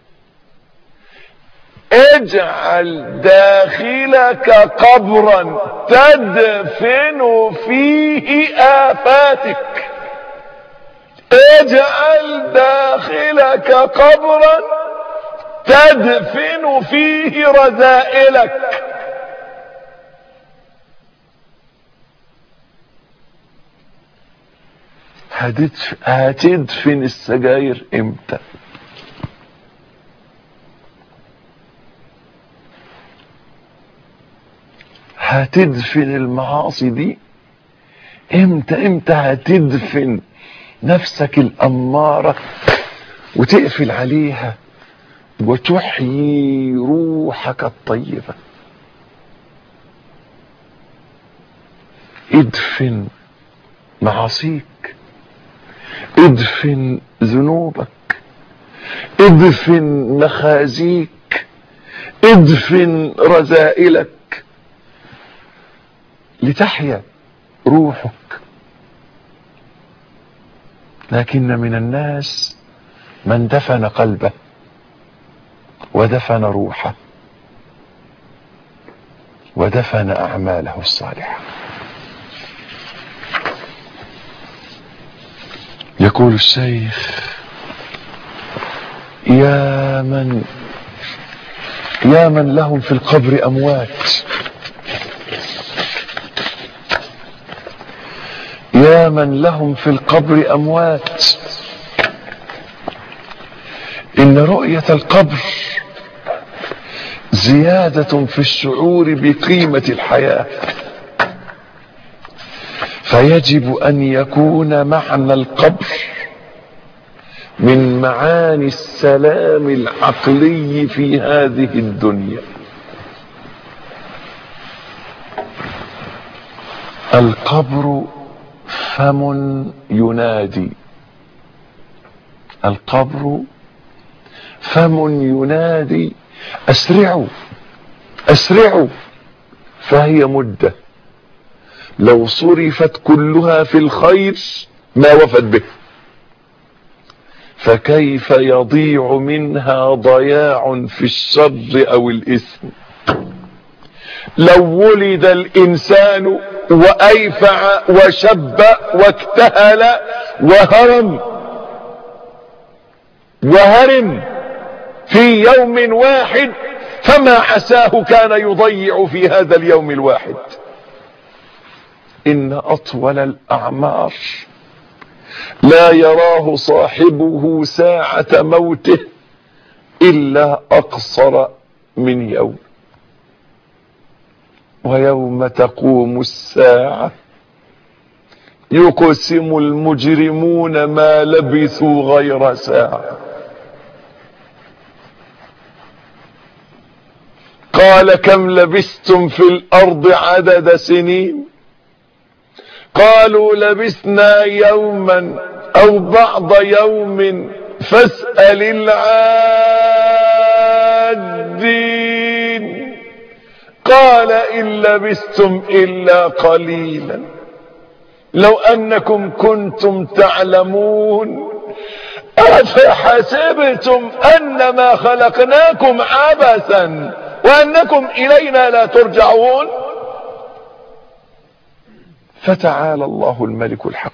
اجعل داخلك قبرا تدفن فيه آفاتك اجعل داخلك قبرا تدفن فيه رذائلك هتدف- هتدفن السجاير امتى هتدفن المعاصي دي امتى امتى هتدفن نفسك الأمارة وتقفل عليها وتحيي روحك الطيبة ادفن معاصيك ادفن ذنوبك ادفن مخازيك ادفن رذائلك لتحيا روحك لكن من الناس من دفن قلبه ودفن روحه ودفن أعماله الصالحة يقول الشيخ يا من يا من لهم في القبر أموات يا من لهم في القبر أموات إن رؤية القبر زيادة في الشعور بقيمة الحياة فيجب أن يكون معنى القبر من معاني السلام العقلي في هذه الدنيا القبر فم ينادي القبر فم ينادي اسرعوا اسرعوا فهي مده لو صرفت كلها في الخير ما وفت به فكيف يضيع منها ضياع في الشر او الاثم لو ولد الانسان وايفع وشب واكتهل وهرم وهرم في يوم واحد فما عساه كان يضيع في هذا اليوم الواحد ان اطول الاعمار لا يراه صاحبه ساعة موته الا اقصر من يوم ويوم تقوم الساعة يقسم المجرمون ما لبثوا غير ساعة قال كم لبثتم في الأرض عدد سنين قالوا لبثنا يوما أو بعض يوم فاسأل العادين قال إن لبثتم إلا قليلا لو أنكم كنتم تعلمون أفحسبتم أنما خلقناكم عبثا وأنكم إلينا لا ترجعون فتعالى الله الملك الحق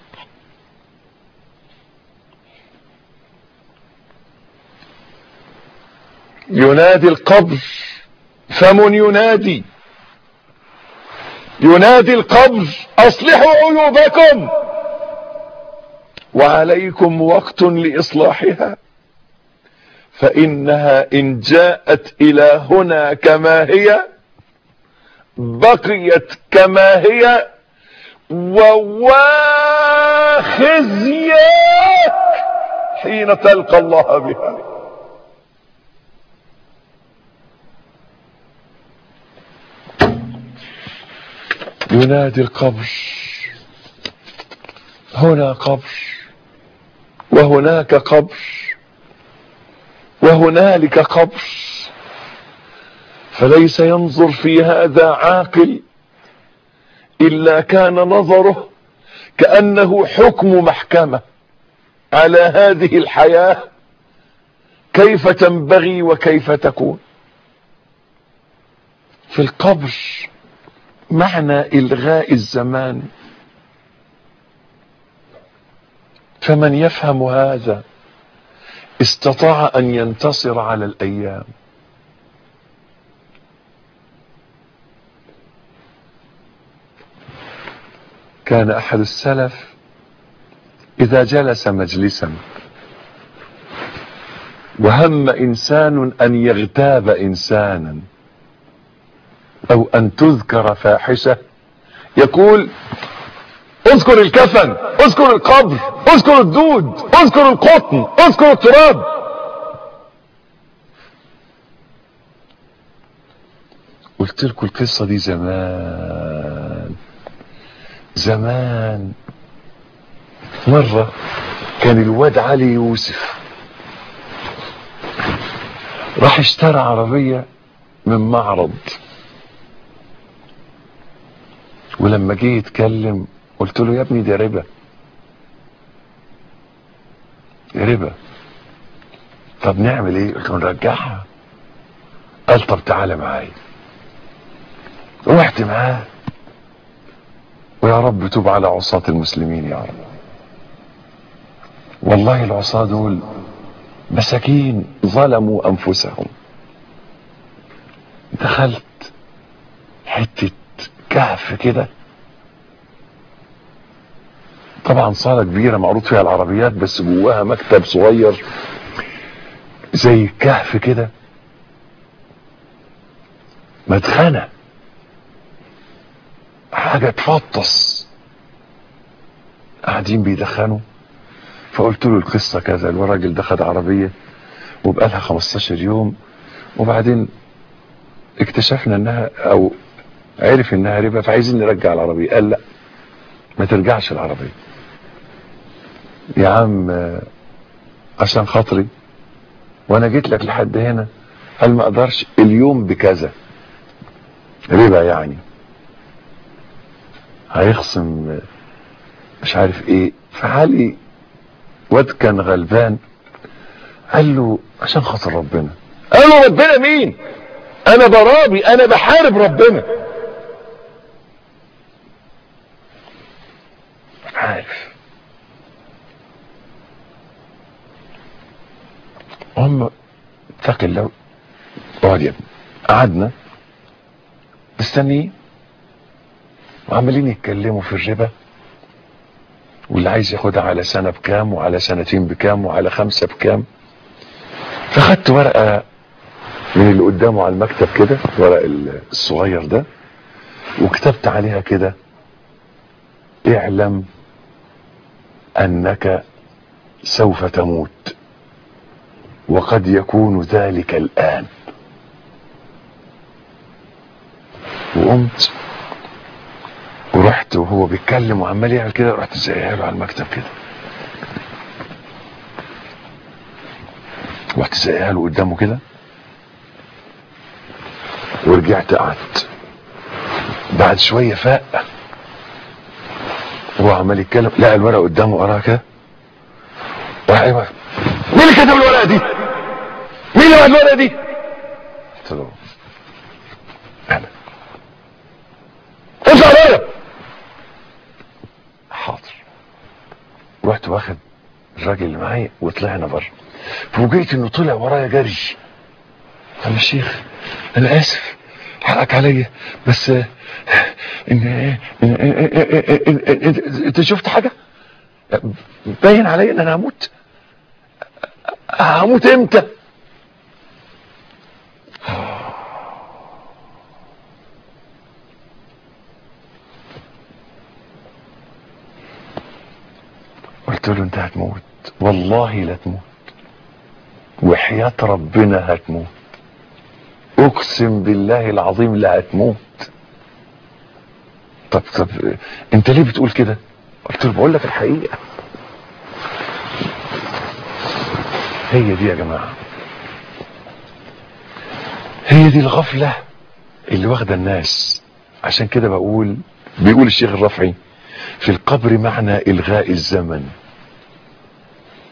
ينادي القبر فم ينادي ينادي القبر اصلحوا عيوبكم وعليكم وقت لاصلاحها فانها ان جاءت الى هنا كما هي بقيت كما هي وواخزيك حين تلقى الله بها ينادي القبر هنا قبر وهناك قبر وهنالك قبر فليس ينظر في هذا عاقل إلا كان نظره كأنه حكم محكمة على هذه الحياة كيف تنبغي وكيف تكون في القبر معنى إلغاء الزمان فمن يفهم هذا استطاع أن ينتصر على الأيام كان أحد السلف إذا جلس مجلسا وهم إنسان أن يغتاب إنسانا أو أن تذكر فاحشة يقول اذكر الكفن اذكر القبر اذكر الدود اذكر القطن اذكر التراب قلت لكم القصة دي زمان زمان مرة كان الواد علي يوسف راح اشترى عربية من معرض ولما جه يتكلم قلت له يا ابني دي ربا ربا طب نعمل ايه قلت له نرجعها قال طب تعالى معايا رحت معاه ويا رب توب على عصاة المسلمين يا رب والله العصاة دول مساكين ظلموا انفسهم دخلت حتة كهف كده طبعا صالة كبيرة معروض فيها العربيات بس جواها مكتب صغير زي كهف كده مدخنة حاجة تفطس قاعدين بيدخنوا فقلت له القصة كذا الراجل ده خد عربية وبقالها 15 يوم وبعدين اكتشفنا انها او عرف انها ربا فعايزين نرجع العربية قال لا ما ترجعش العربية يا عم آه، عشان خاطري وانا جيت لك لحد هنا قال ما اقدرش اليوم بكذا ربا يعني هيخصم آه، مش عارف ايه فعلي واد كان غلبان قال له عشان خاطر ربنا قال له ربنا مين انا برابي انا بحارب ربنا عارف هم اتق الله اقعد يا ابني قعدنا مستنيين وعمالين يتكلموا في الربا واللي عايز ياخدها على سنة بكام وعلى سنتين بكام وعلى خمسة بكام فخدت ورقة من اللي قدامه على المكتب كده ورق الصغير ده وكتبت عليها كده اعلم انك سوف تموت وقد يكون ذلك الان وقمت ورحت وهو بيتكلم وعمال يعمل كده رحت زيها له على المكتب كده رحت زيها له قدامه كده ورجعت قعدت بعد شويه فاق هو عمال يتكلم لقى الورقه قدامه قراها كده راح ايوه مين اللي كتب الورقه دي؟ مين اللي بعت الورقه دي؟ قلت له انا اطلع بره حاضر رحت واخد الراجل اللي معايا وطلعنا بره فوجئت انه طلع ورايا جري قال يا شيخ انا اسف حقك عليا بس آه، ان إن- إن- إن- إن- إن- انت شفت حاجه باين عليا ان انا هموت هموت امتى قلت له انت هتموت والله لا تموت وحياة ربنا هتموت اقسم بالله العظيم لا هتموت طب طب انت ليه بتقول كده قلت له بقول لك الحقيقة هي دي يا جماعة هي دي الغفلة اللي واخدة الناس عشان كده بقول بيقول الشيخ الرفعي في القبر معنى إلغاء الزمن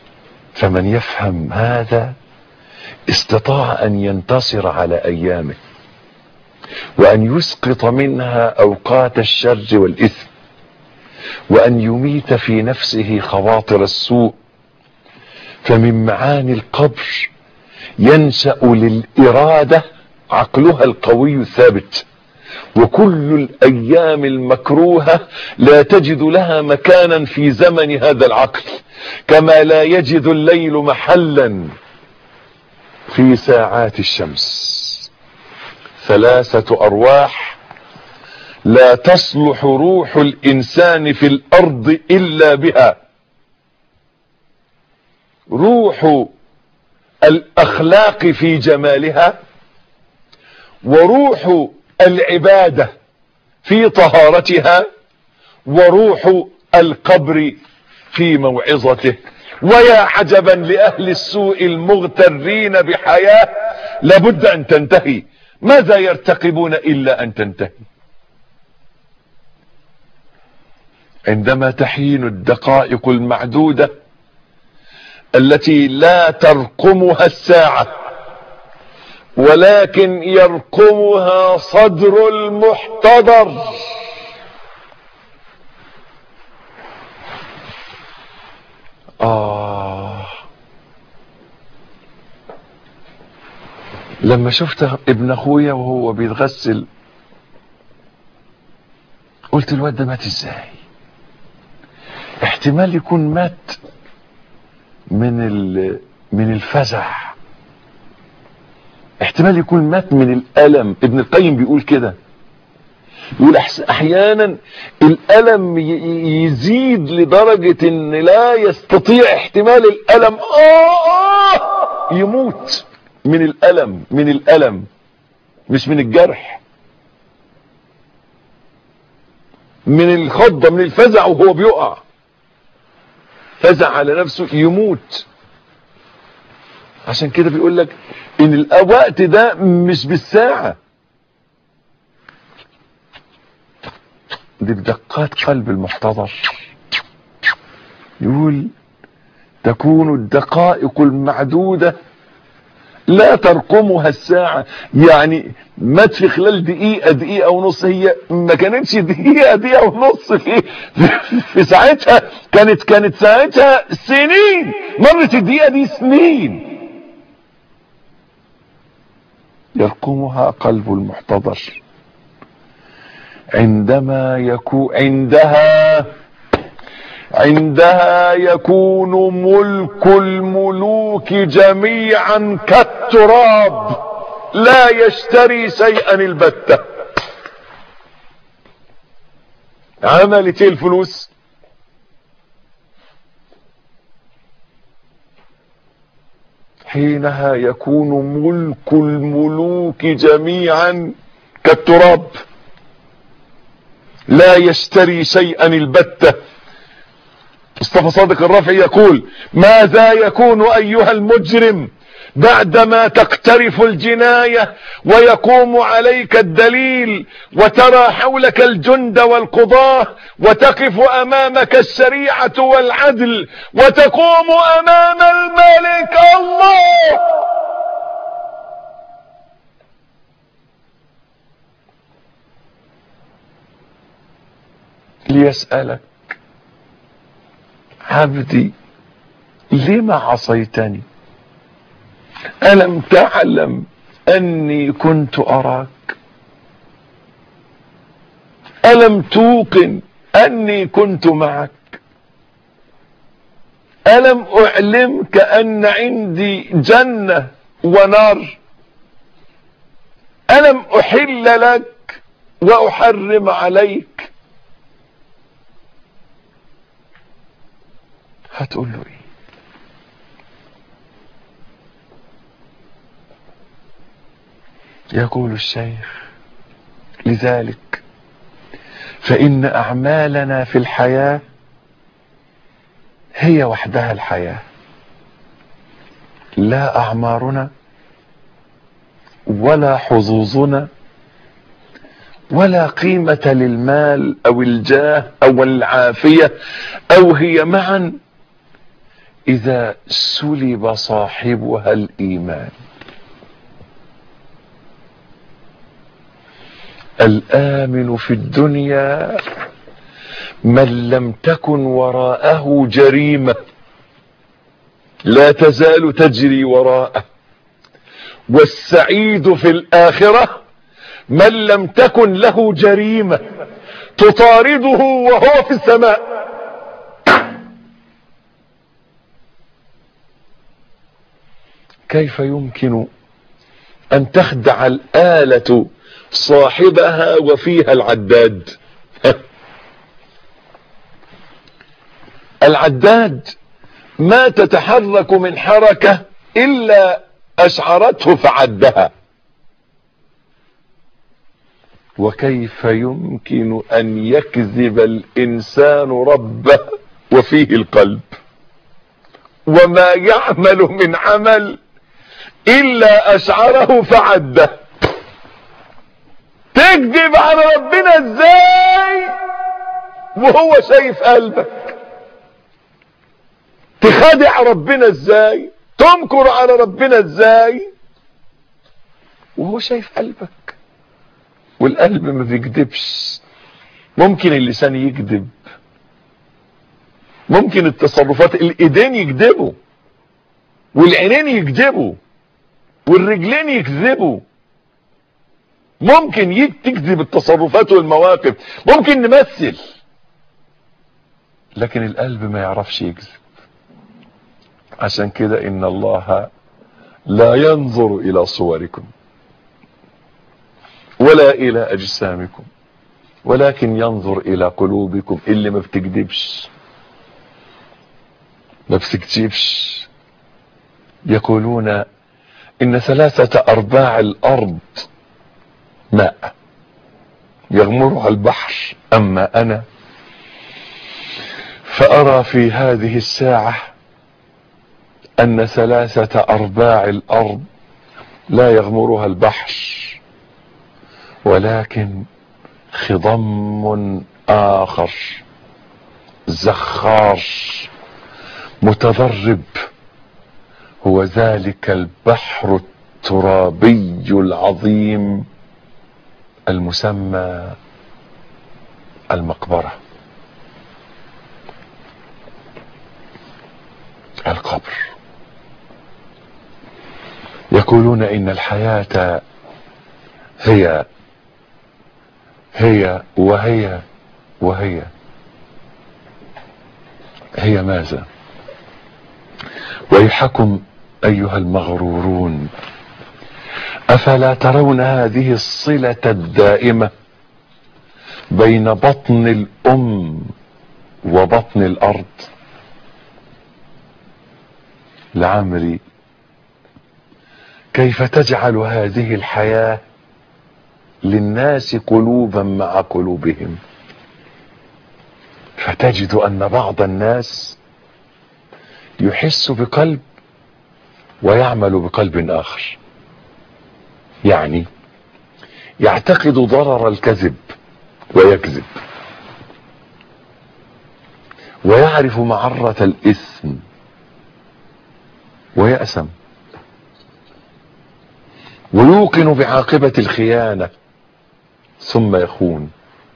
فمن يفهم هذا استطاع ان ينتصر على ايامه وان يسقط منها اوقات الشر والاثم وان يميت في نفسه خواطر السوء فمن معاني القبر ينشا للاراده عقلها القوي الثابت وكل الايام المكروهه لا تجد لها مكانا في زمن هذا العقل كما لا يجد الليل محلا في ساعات الشمس ثلاثه ارواح لا تصلح روح الانسان في الارض الا بها روح الاخلاق في جمالها وروح العباده في طهارتها وروح القبر في موعظته ويا عجبا لاهل السوء المغترين بحياه لابد ان تنتهي ماذا يرتقبون الا ان تنتهي عندما تحين الدقائق المعدوده التي لا ترقمها الساعه ولكن يرقمها صدر المحتضر آه لما شفت ابن اخويا وهو بيتغسل قلت الواد ده مات ازاي احتمال يكون مات من ال... من الفزع احتمال يكون مات من الالم ابن القيم بيقول كده يقول احيانا الالم يزيد لدرجة ان لا يستطيع احتمال الالم آه آه يموت من الالم من الالم مش من الجرح من الخضة من الفزع وهو بيقع فزع على نفسه يموت عشان كده بيقول لك ان الوقت ده مش بالساعة دي بدقات قلب المحتضر يقول تكون الدقائق المعدودة لا ترقمها الساعة يعني مات في خلال دقيقة دقيقة ونص هي ما كانتش دقيقة دقيقة ونص في, في ساعتها كانت كانت ساعتها سنين مرت الدقيقة دي سنين يرقمها قلب المحتضر عندما يكون عندها عندها يكون ملك الملوك جميعا كالتراب لا يشتري شيئا البتة عملت ايه الفلوس حينها يكون ملك الملوك جميعا كالتراب لا يشتري شيئا البتة مصطفى صادق الرافعي يقول ماذا يكون ايها المجرم بعدما تقترف الجناية ويقوم عليك الدليل وترى حولك الجند والقضاة وتقف امامك الشريعة والعدل وتقوم امام الملك الله ليسألك عبدي لم عصيتني ألم تعلم أني كنت أراك ألم توقن أني كنت معك ألم أعلمك أن عندي جنة ونار ألم أحل لك وأحرم عليك هتقول له ايه يقول الشيخ لذلك فإن أعمالنا في الحياة هي وحدها الحياة لا أعمارنا ولا حظوظنا ولا قيمة للمال أو الجاه أو العافية أو هي معا إذا سلب صاحبها الإيمان الآمن في الدنيا من لم تكن وراءه جريمة لا تزال تجري وراءه والسعيد في الآخرة من لم تكن له جريمة تطارده وهو في السماء كيف يمكن أن تخدع الآلة صاحبها وفيها العداد العداد ما تتحرك من حركة إلا أشعرته فعدها وكيف يمكن أن يكذب الإنسان ربه وفيه القلب وما يعمل من عمل إلا أشعره فعده تكذب على ربنا ازاي وهو شايف قلبك تخدع ربنا ازاي تمكر على ربنا ازاي وهو شايف قلبك والقلب ما بيكذبش ممكن اللسان يكذب ممكن التصرفات الايدين يكذبوا والعينين يكذبوا والرجلين يكذبوا ممكن تكذب التصرفات والمواقف ممكن نمثل لكن القلب ما يعرفش يكذب عشان كده ان الله لا ينظر الى صوركم ولا الى اجسامكم ولكن ينظر الى قلوبكم اللي ما بتكذبش ما بتكذبش يقولون ان ثلاثة ارباع الارض ماء يغمرها البحر اما انا فارى في هذه الساعة ان ثلاثة ارباع الارض لا يغمرها البحر ولكن خضم اخر زخار متضرب هو ذلك البحر الترابي العظيم المسمى المقبرة القبر يقولون ان الحياة هي هي وهي وهي هي ماذا ويحكم ايها المغرورون افلا ترون هذه الصلة الدائمة بين بطن الام وبطن الارض لعمري كيف تجعل هذه الحياة للناس قلوبا مع قلوبهم فتجد ان بعض الناس يحس بقلب ويعمل بقلب اخر يعني يعتقد ضرر الكذب ويكذب ويعرف معرة الاثم ويأسم ويوقن بعاقبة الخيانة ثم يخون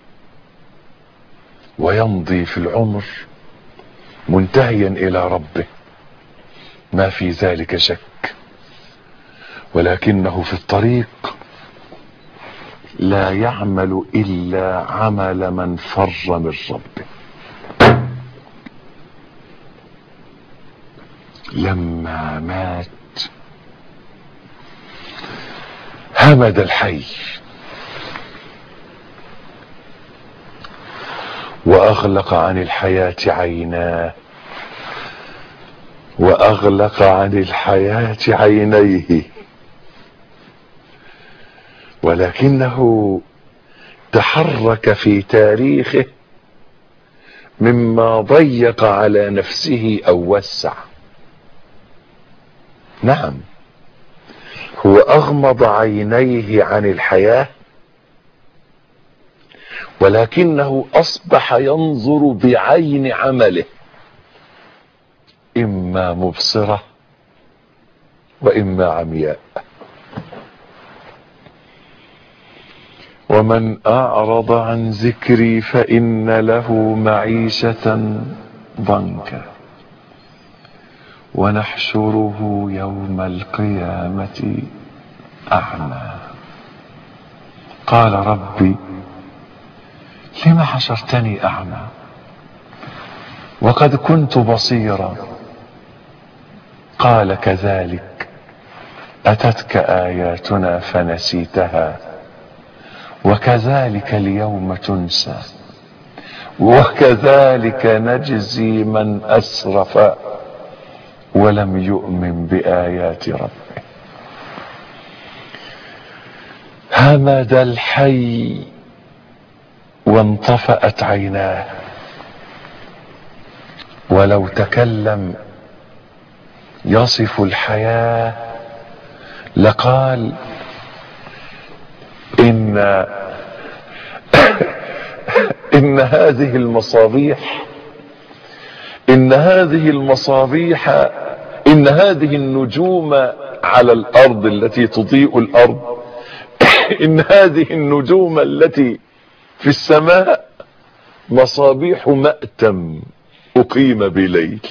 ويمضي في العمر منتهيا الى ربه ما في ذلك شك ولكنه في الطريق لا يعمل الا عمل من فر من ربه لما مات همد الحي واغلق عن الحياة عيناه واغلق عن الحياة عينيه ولكنه تحرك في تاريخه مما ضيق على نفسه او وسع نعم هو اغمض عينيه عن الحياه ولكنه اصبح ينظر بعين عمله إما مبصرة وإما عمياء ومن أعرض عن ذكري فإن له معيشة ضنكا ونحشره يوم القيامة أعمى قال ربي لم حشرتني أعمى وقد كنت بصيرا قال كذلك أتتك آياتنا فنسيتها وكذلك اليوم تنسى وكذلك نجزي من أسرف ولم يؤمن بآيات ربه همد الحي وانطفأت عيناه ولو تكلم يصف الحياة لقال إن إن هذه المصابيح إن هذه المصابيح إن هذه النجوم على الأرض التي تضيء الأرض إن هذه النجوم التي في السماء مصابيح مأتم أقيم بليل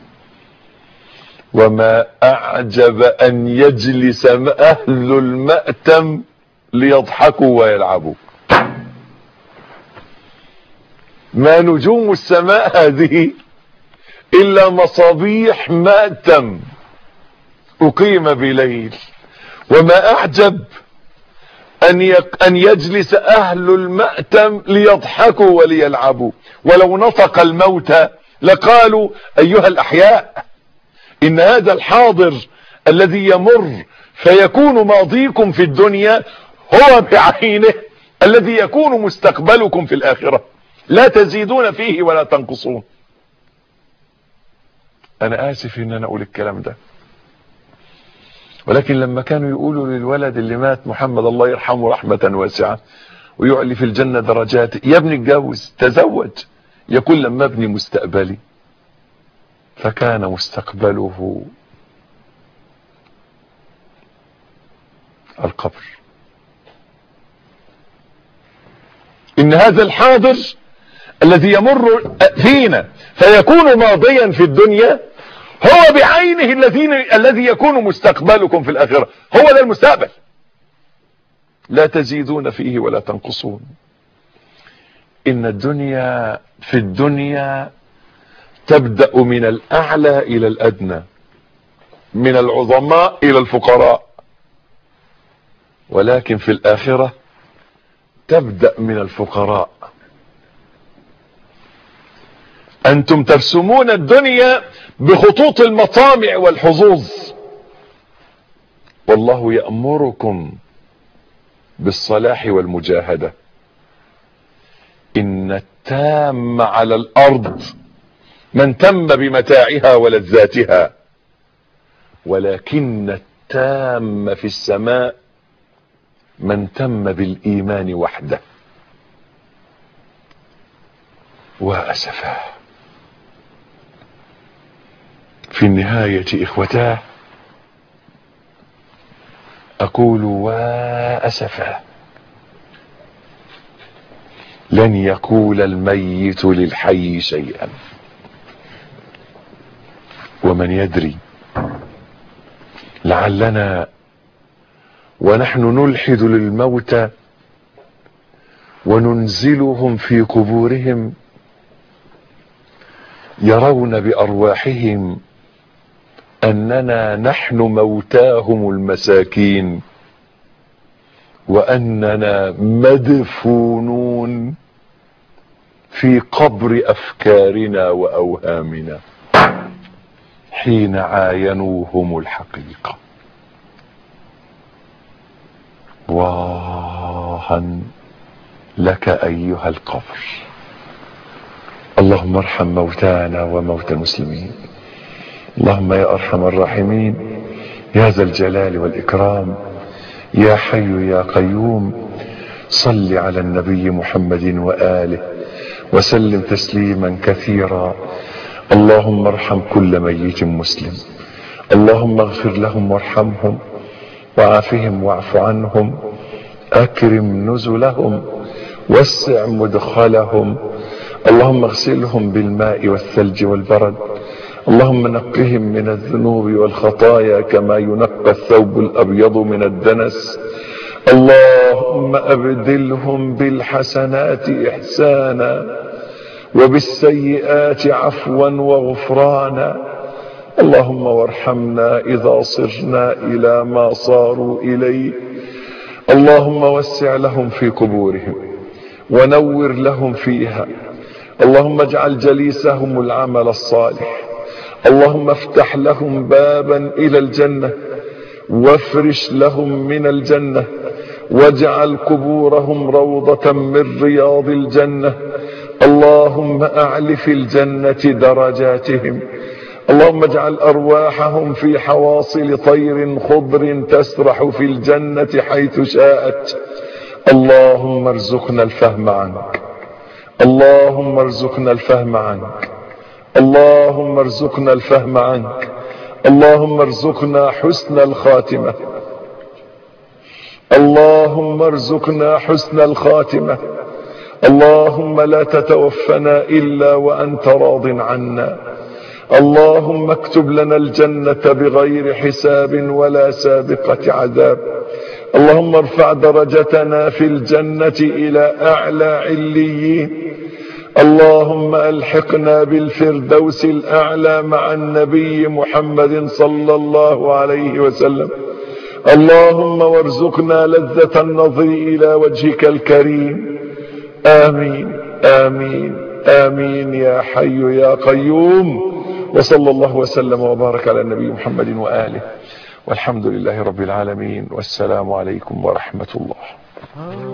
وما أعجب أن يجلس أهل المأتم ليضحكوا ويلعبوا ما نجوم السماء هذه إلا مصابيح مأتم أقيم بليل وما أعجب أن, يك أن يجلس أهل المأتم ليضحكوا وليلعبوا ولو نطق الموتى لقالوا أيها الأحياء إن هذا الحاضر الذي يمر فيكون ماضيكم في الدنيا هو بعينه الذي يكون مستقبلكم في الآخرة لا تزيدون فيه ولا تنقصون أنا آسف إن أنا أقول الكلام ده ولكن لما كانوا يقولوا للولد اللي مات محمد الله يرحمه رحمة واسعة ويعلي في الجنة درجات يا ابني اتجوز تزوج يقول لما ابني مستقبلي فكان مستقبله القبر ان هذا الحاضر الذي يمر فينا فيكون ماضيا في الدنيا هو بعينه الذين الذي يكون مستقبلكم في الآخرة هو ده المستقبل لا تزيدون فيه ولا تنقصون إن الدنيا في الدنيا تبدأ من الأعلى إلى الأدنى من العظماء إلى الفقراء ولكن في الآخرة تبدأ من الفقراء أنتم ترسمون الدنيا بخطوط المطامع والحظوظ والله يأمركم بالصلاح والمجاهدة إن التام على الأرض من تم بمتاعها ولذاتها ولكن التام في السماء من تم بالإيمان وحده وأسفاه في النهاية إخوتاه أقول وأسفا لن يقول الميت للحي شيئا ومن يدري لعلنا ونحن نلحد للموتى وننزلهم في قبورهم يرون بأرواحهم أننا نحن موتاهم المساكين وأننا مدفونون في قبر أفكارنا وأوهامنا حين عاينوهم الحقيقة واها لك أيها القبر اللهم ارحم موتانا وموتى المسلمين اللهم يا أرحم الراحمين يا ذا الجلال والإكرام يا حي يا قيوم صل على النبي محمد وآله وسلم تسليما كثيرا اللهم ارحم كل ميت مسلم اللهم اغفر لهم وارحمهم وعافهم واعف عنهم اكرم نزلهم وسع مدخلهم اللهم اغسلهم بالماء والثلج والبرد اللهم نقهم من الذنوب والخطايا كما ينقى الثوب الابيض من الدنس اللهم ابدلهم بالحسنات احسانا وبالسيئات عفوا وغفرانا اللهم وارحمنا اذا صرنا الى ما صاروا اليه اللهم وسع لهم في قبورهم ونور لهم فيها اللهم اجعل جليسهم العمل الصالح اللهم افتح لهم بابا الى الجنه وافرش لهم من الجنه واجعل قبورهم روضه من رياض الجنه اللهم اعل في الجنه درجاتهم اللهم اجعل ارواحهم في حواصل طير خضر تسرح في الجنه حيث شاءت اللهم ارزقنا الفهم عنك اللهم ارزقنا الفهم عنك اللهم ارزقنا الفهم عنك اللهم ارزقنا حسن الخاتمه اللهم ارزقنا حسن الخاتمه اللهم لا تتوفنا الا وانت راض عنا اللهم اكتب لنا الجنه بغير حساب ولا سابقه عذاب اللهم ارفع درجتنا في الجنه الى اعلى عليين اللهم الحقنا بالفردوس الاعلى مع النبي محمد صلى الله عليه وسلم اللهم وارزقنا لذه النظر الى وجهك الكريم امين امين امين يا حي يا قيوم وصلى الله وسلم وبارك على النبي محمد واله والحمد لله رب العالمين والسلام عليكم ورحمه الله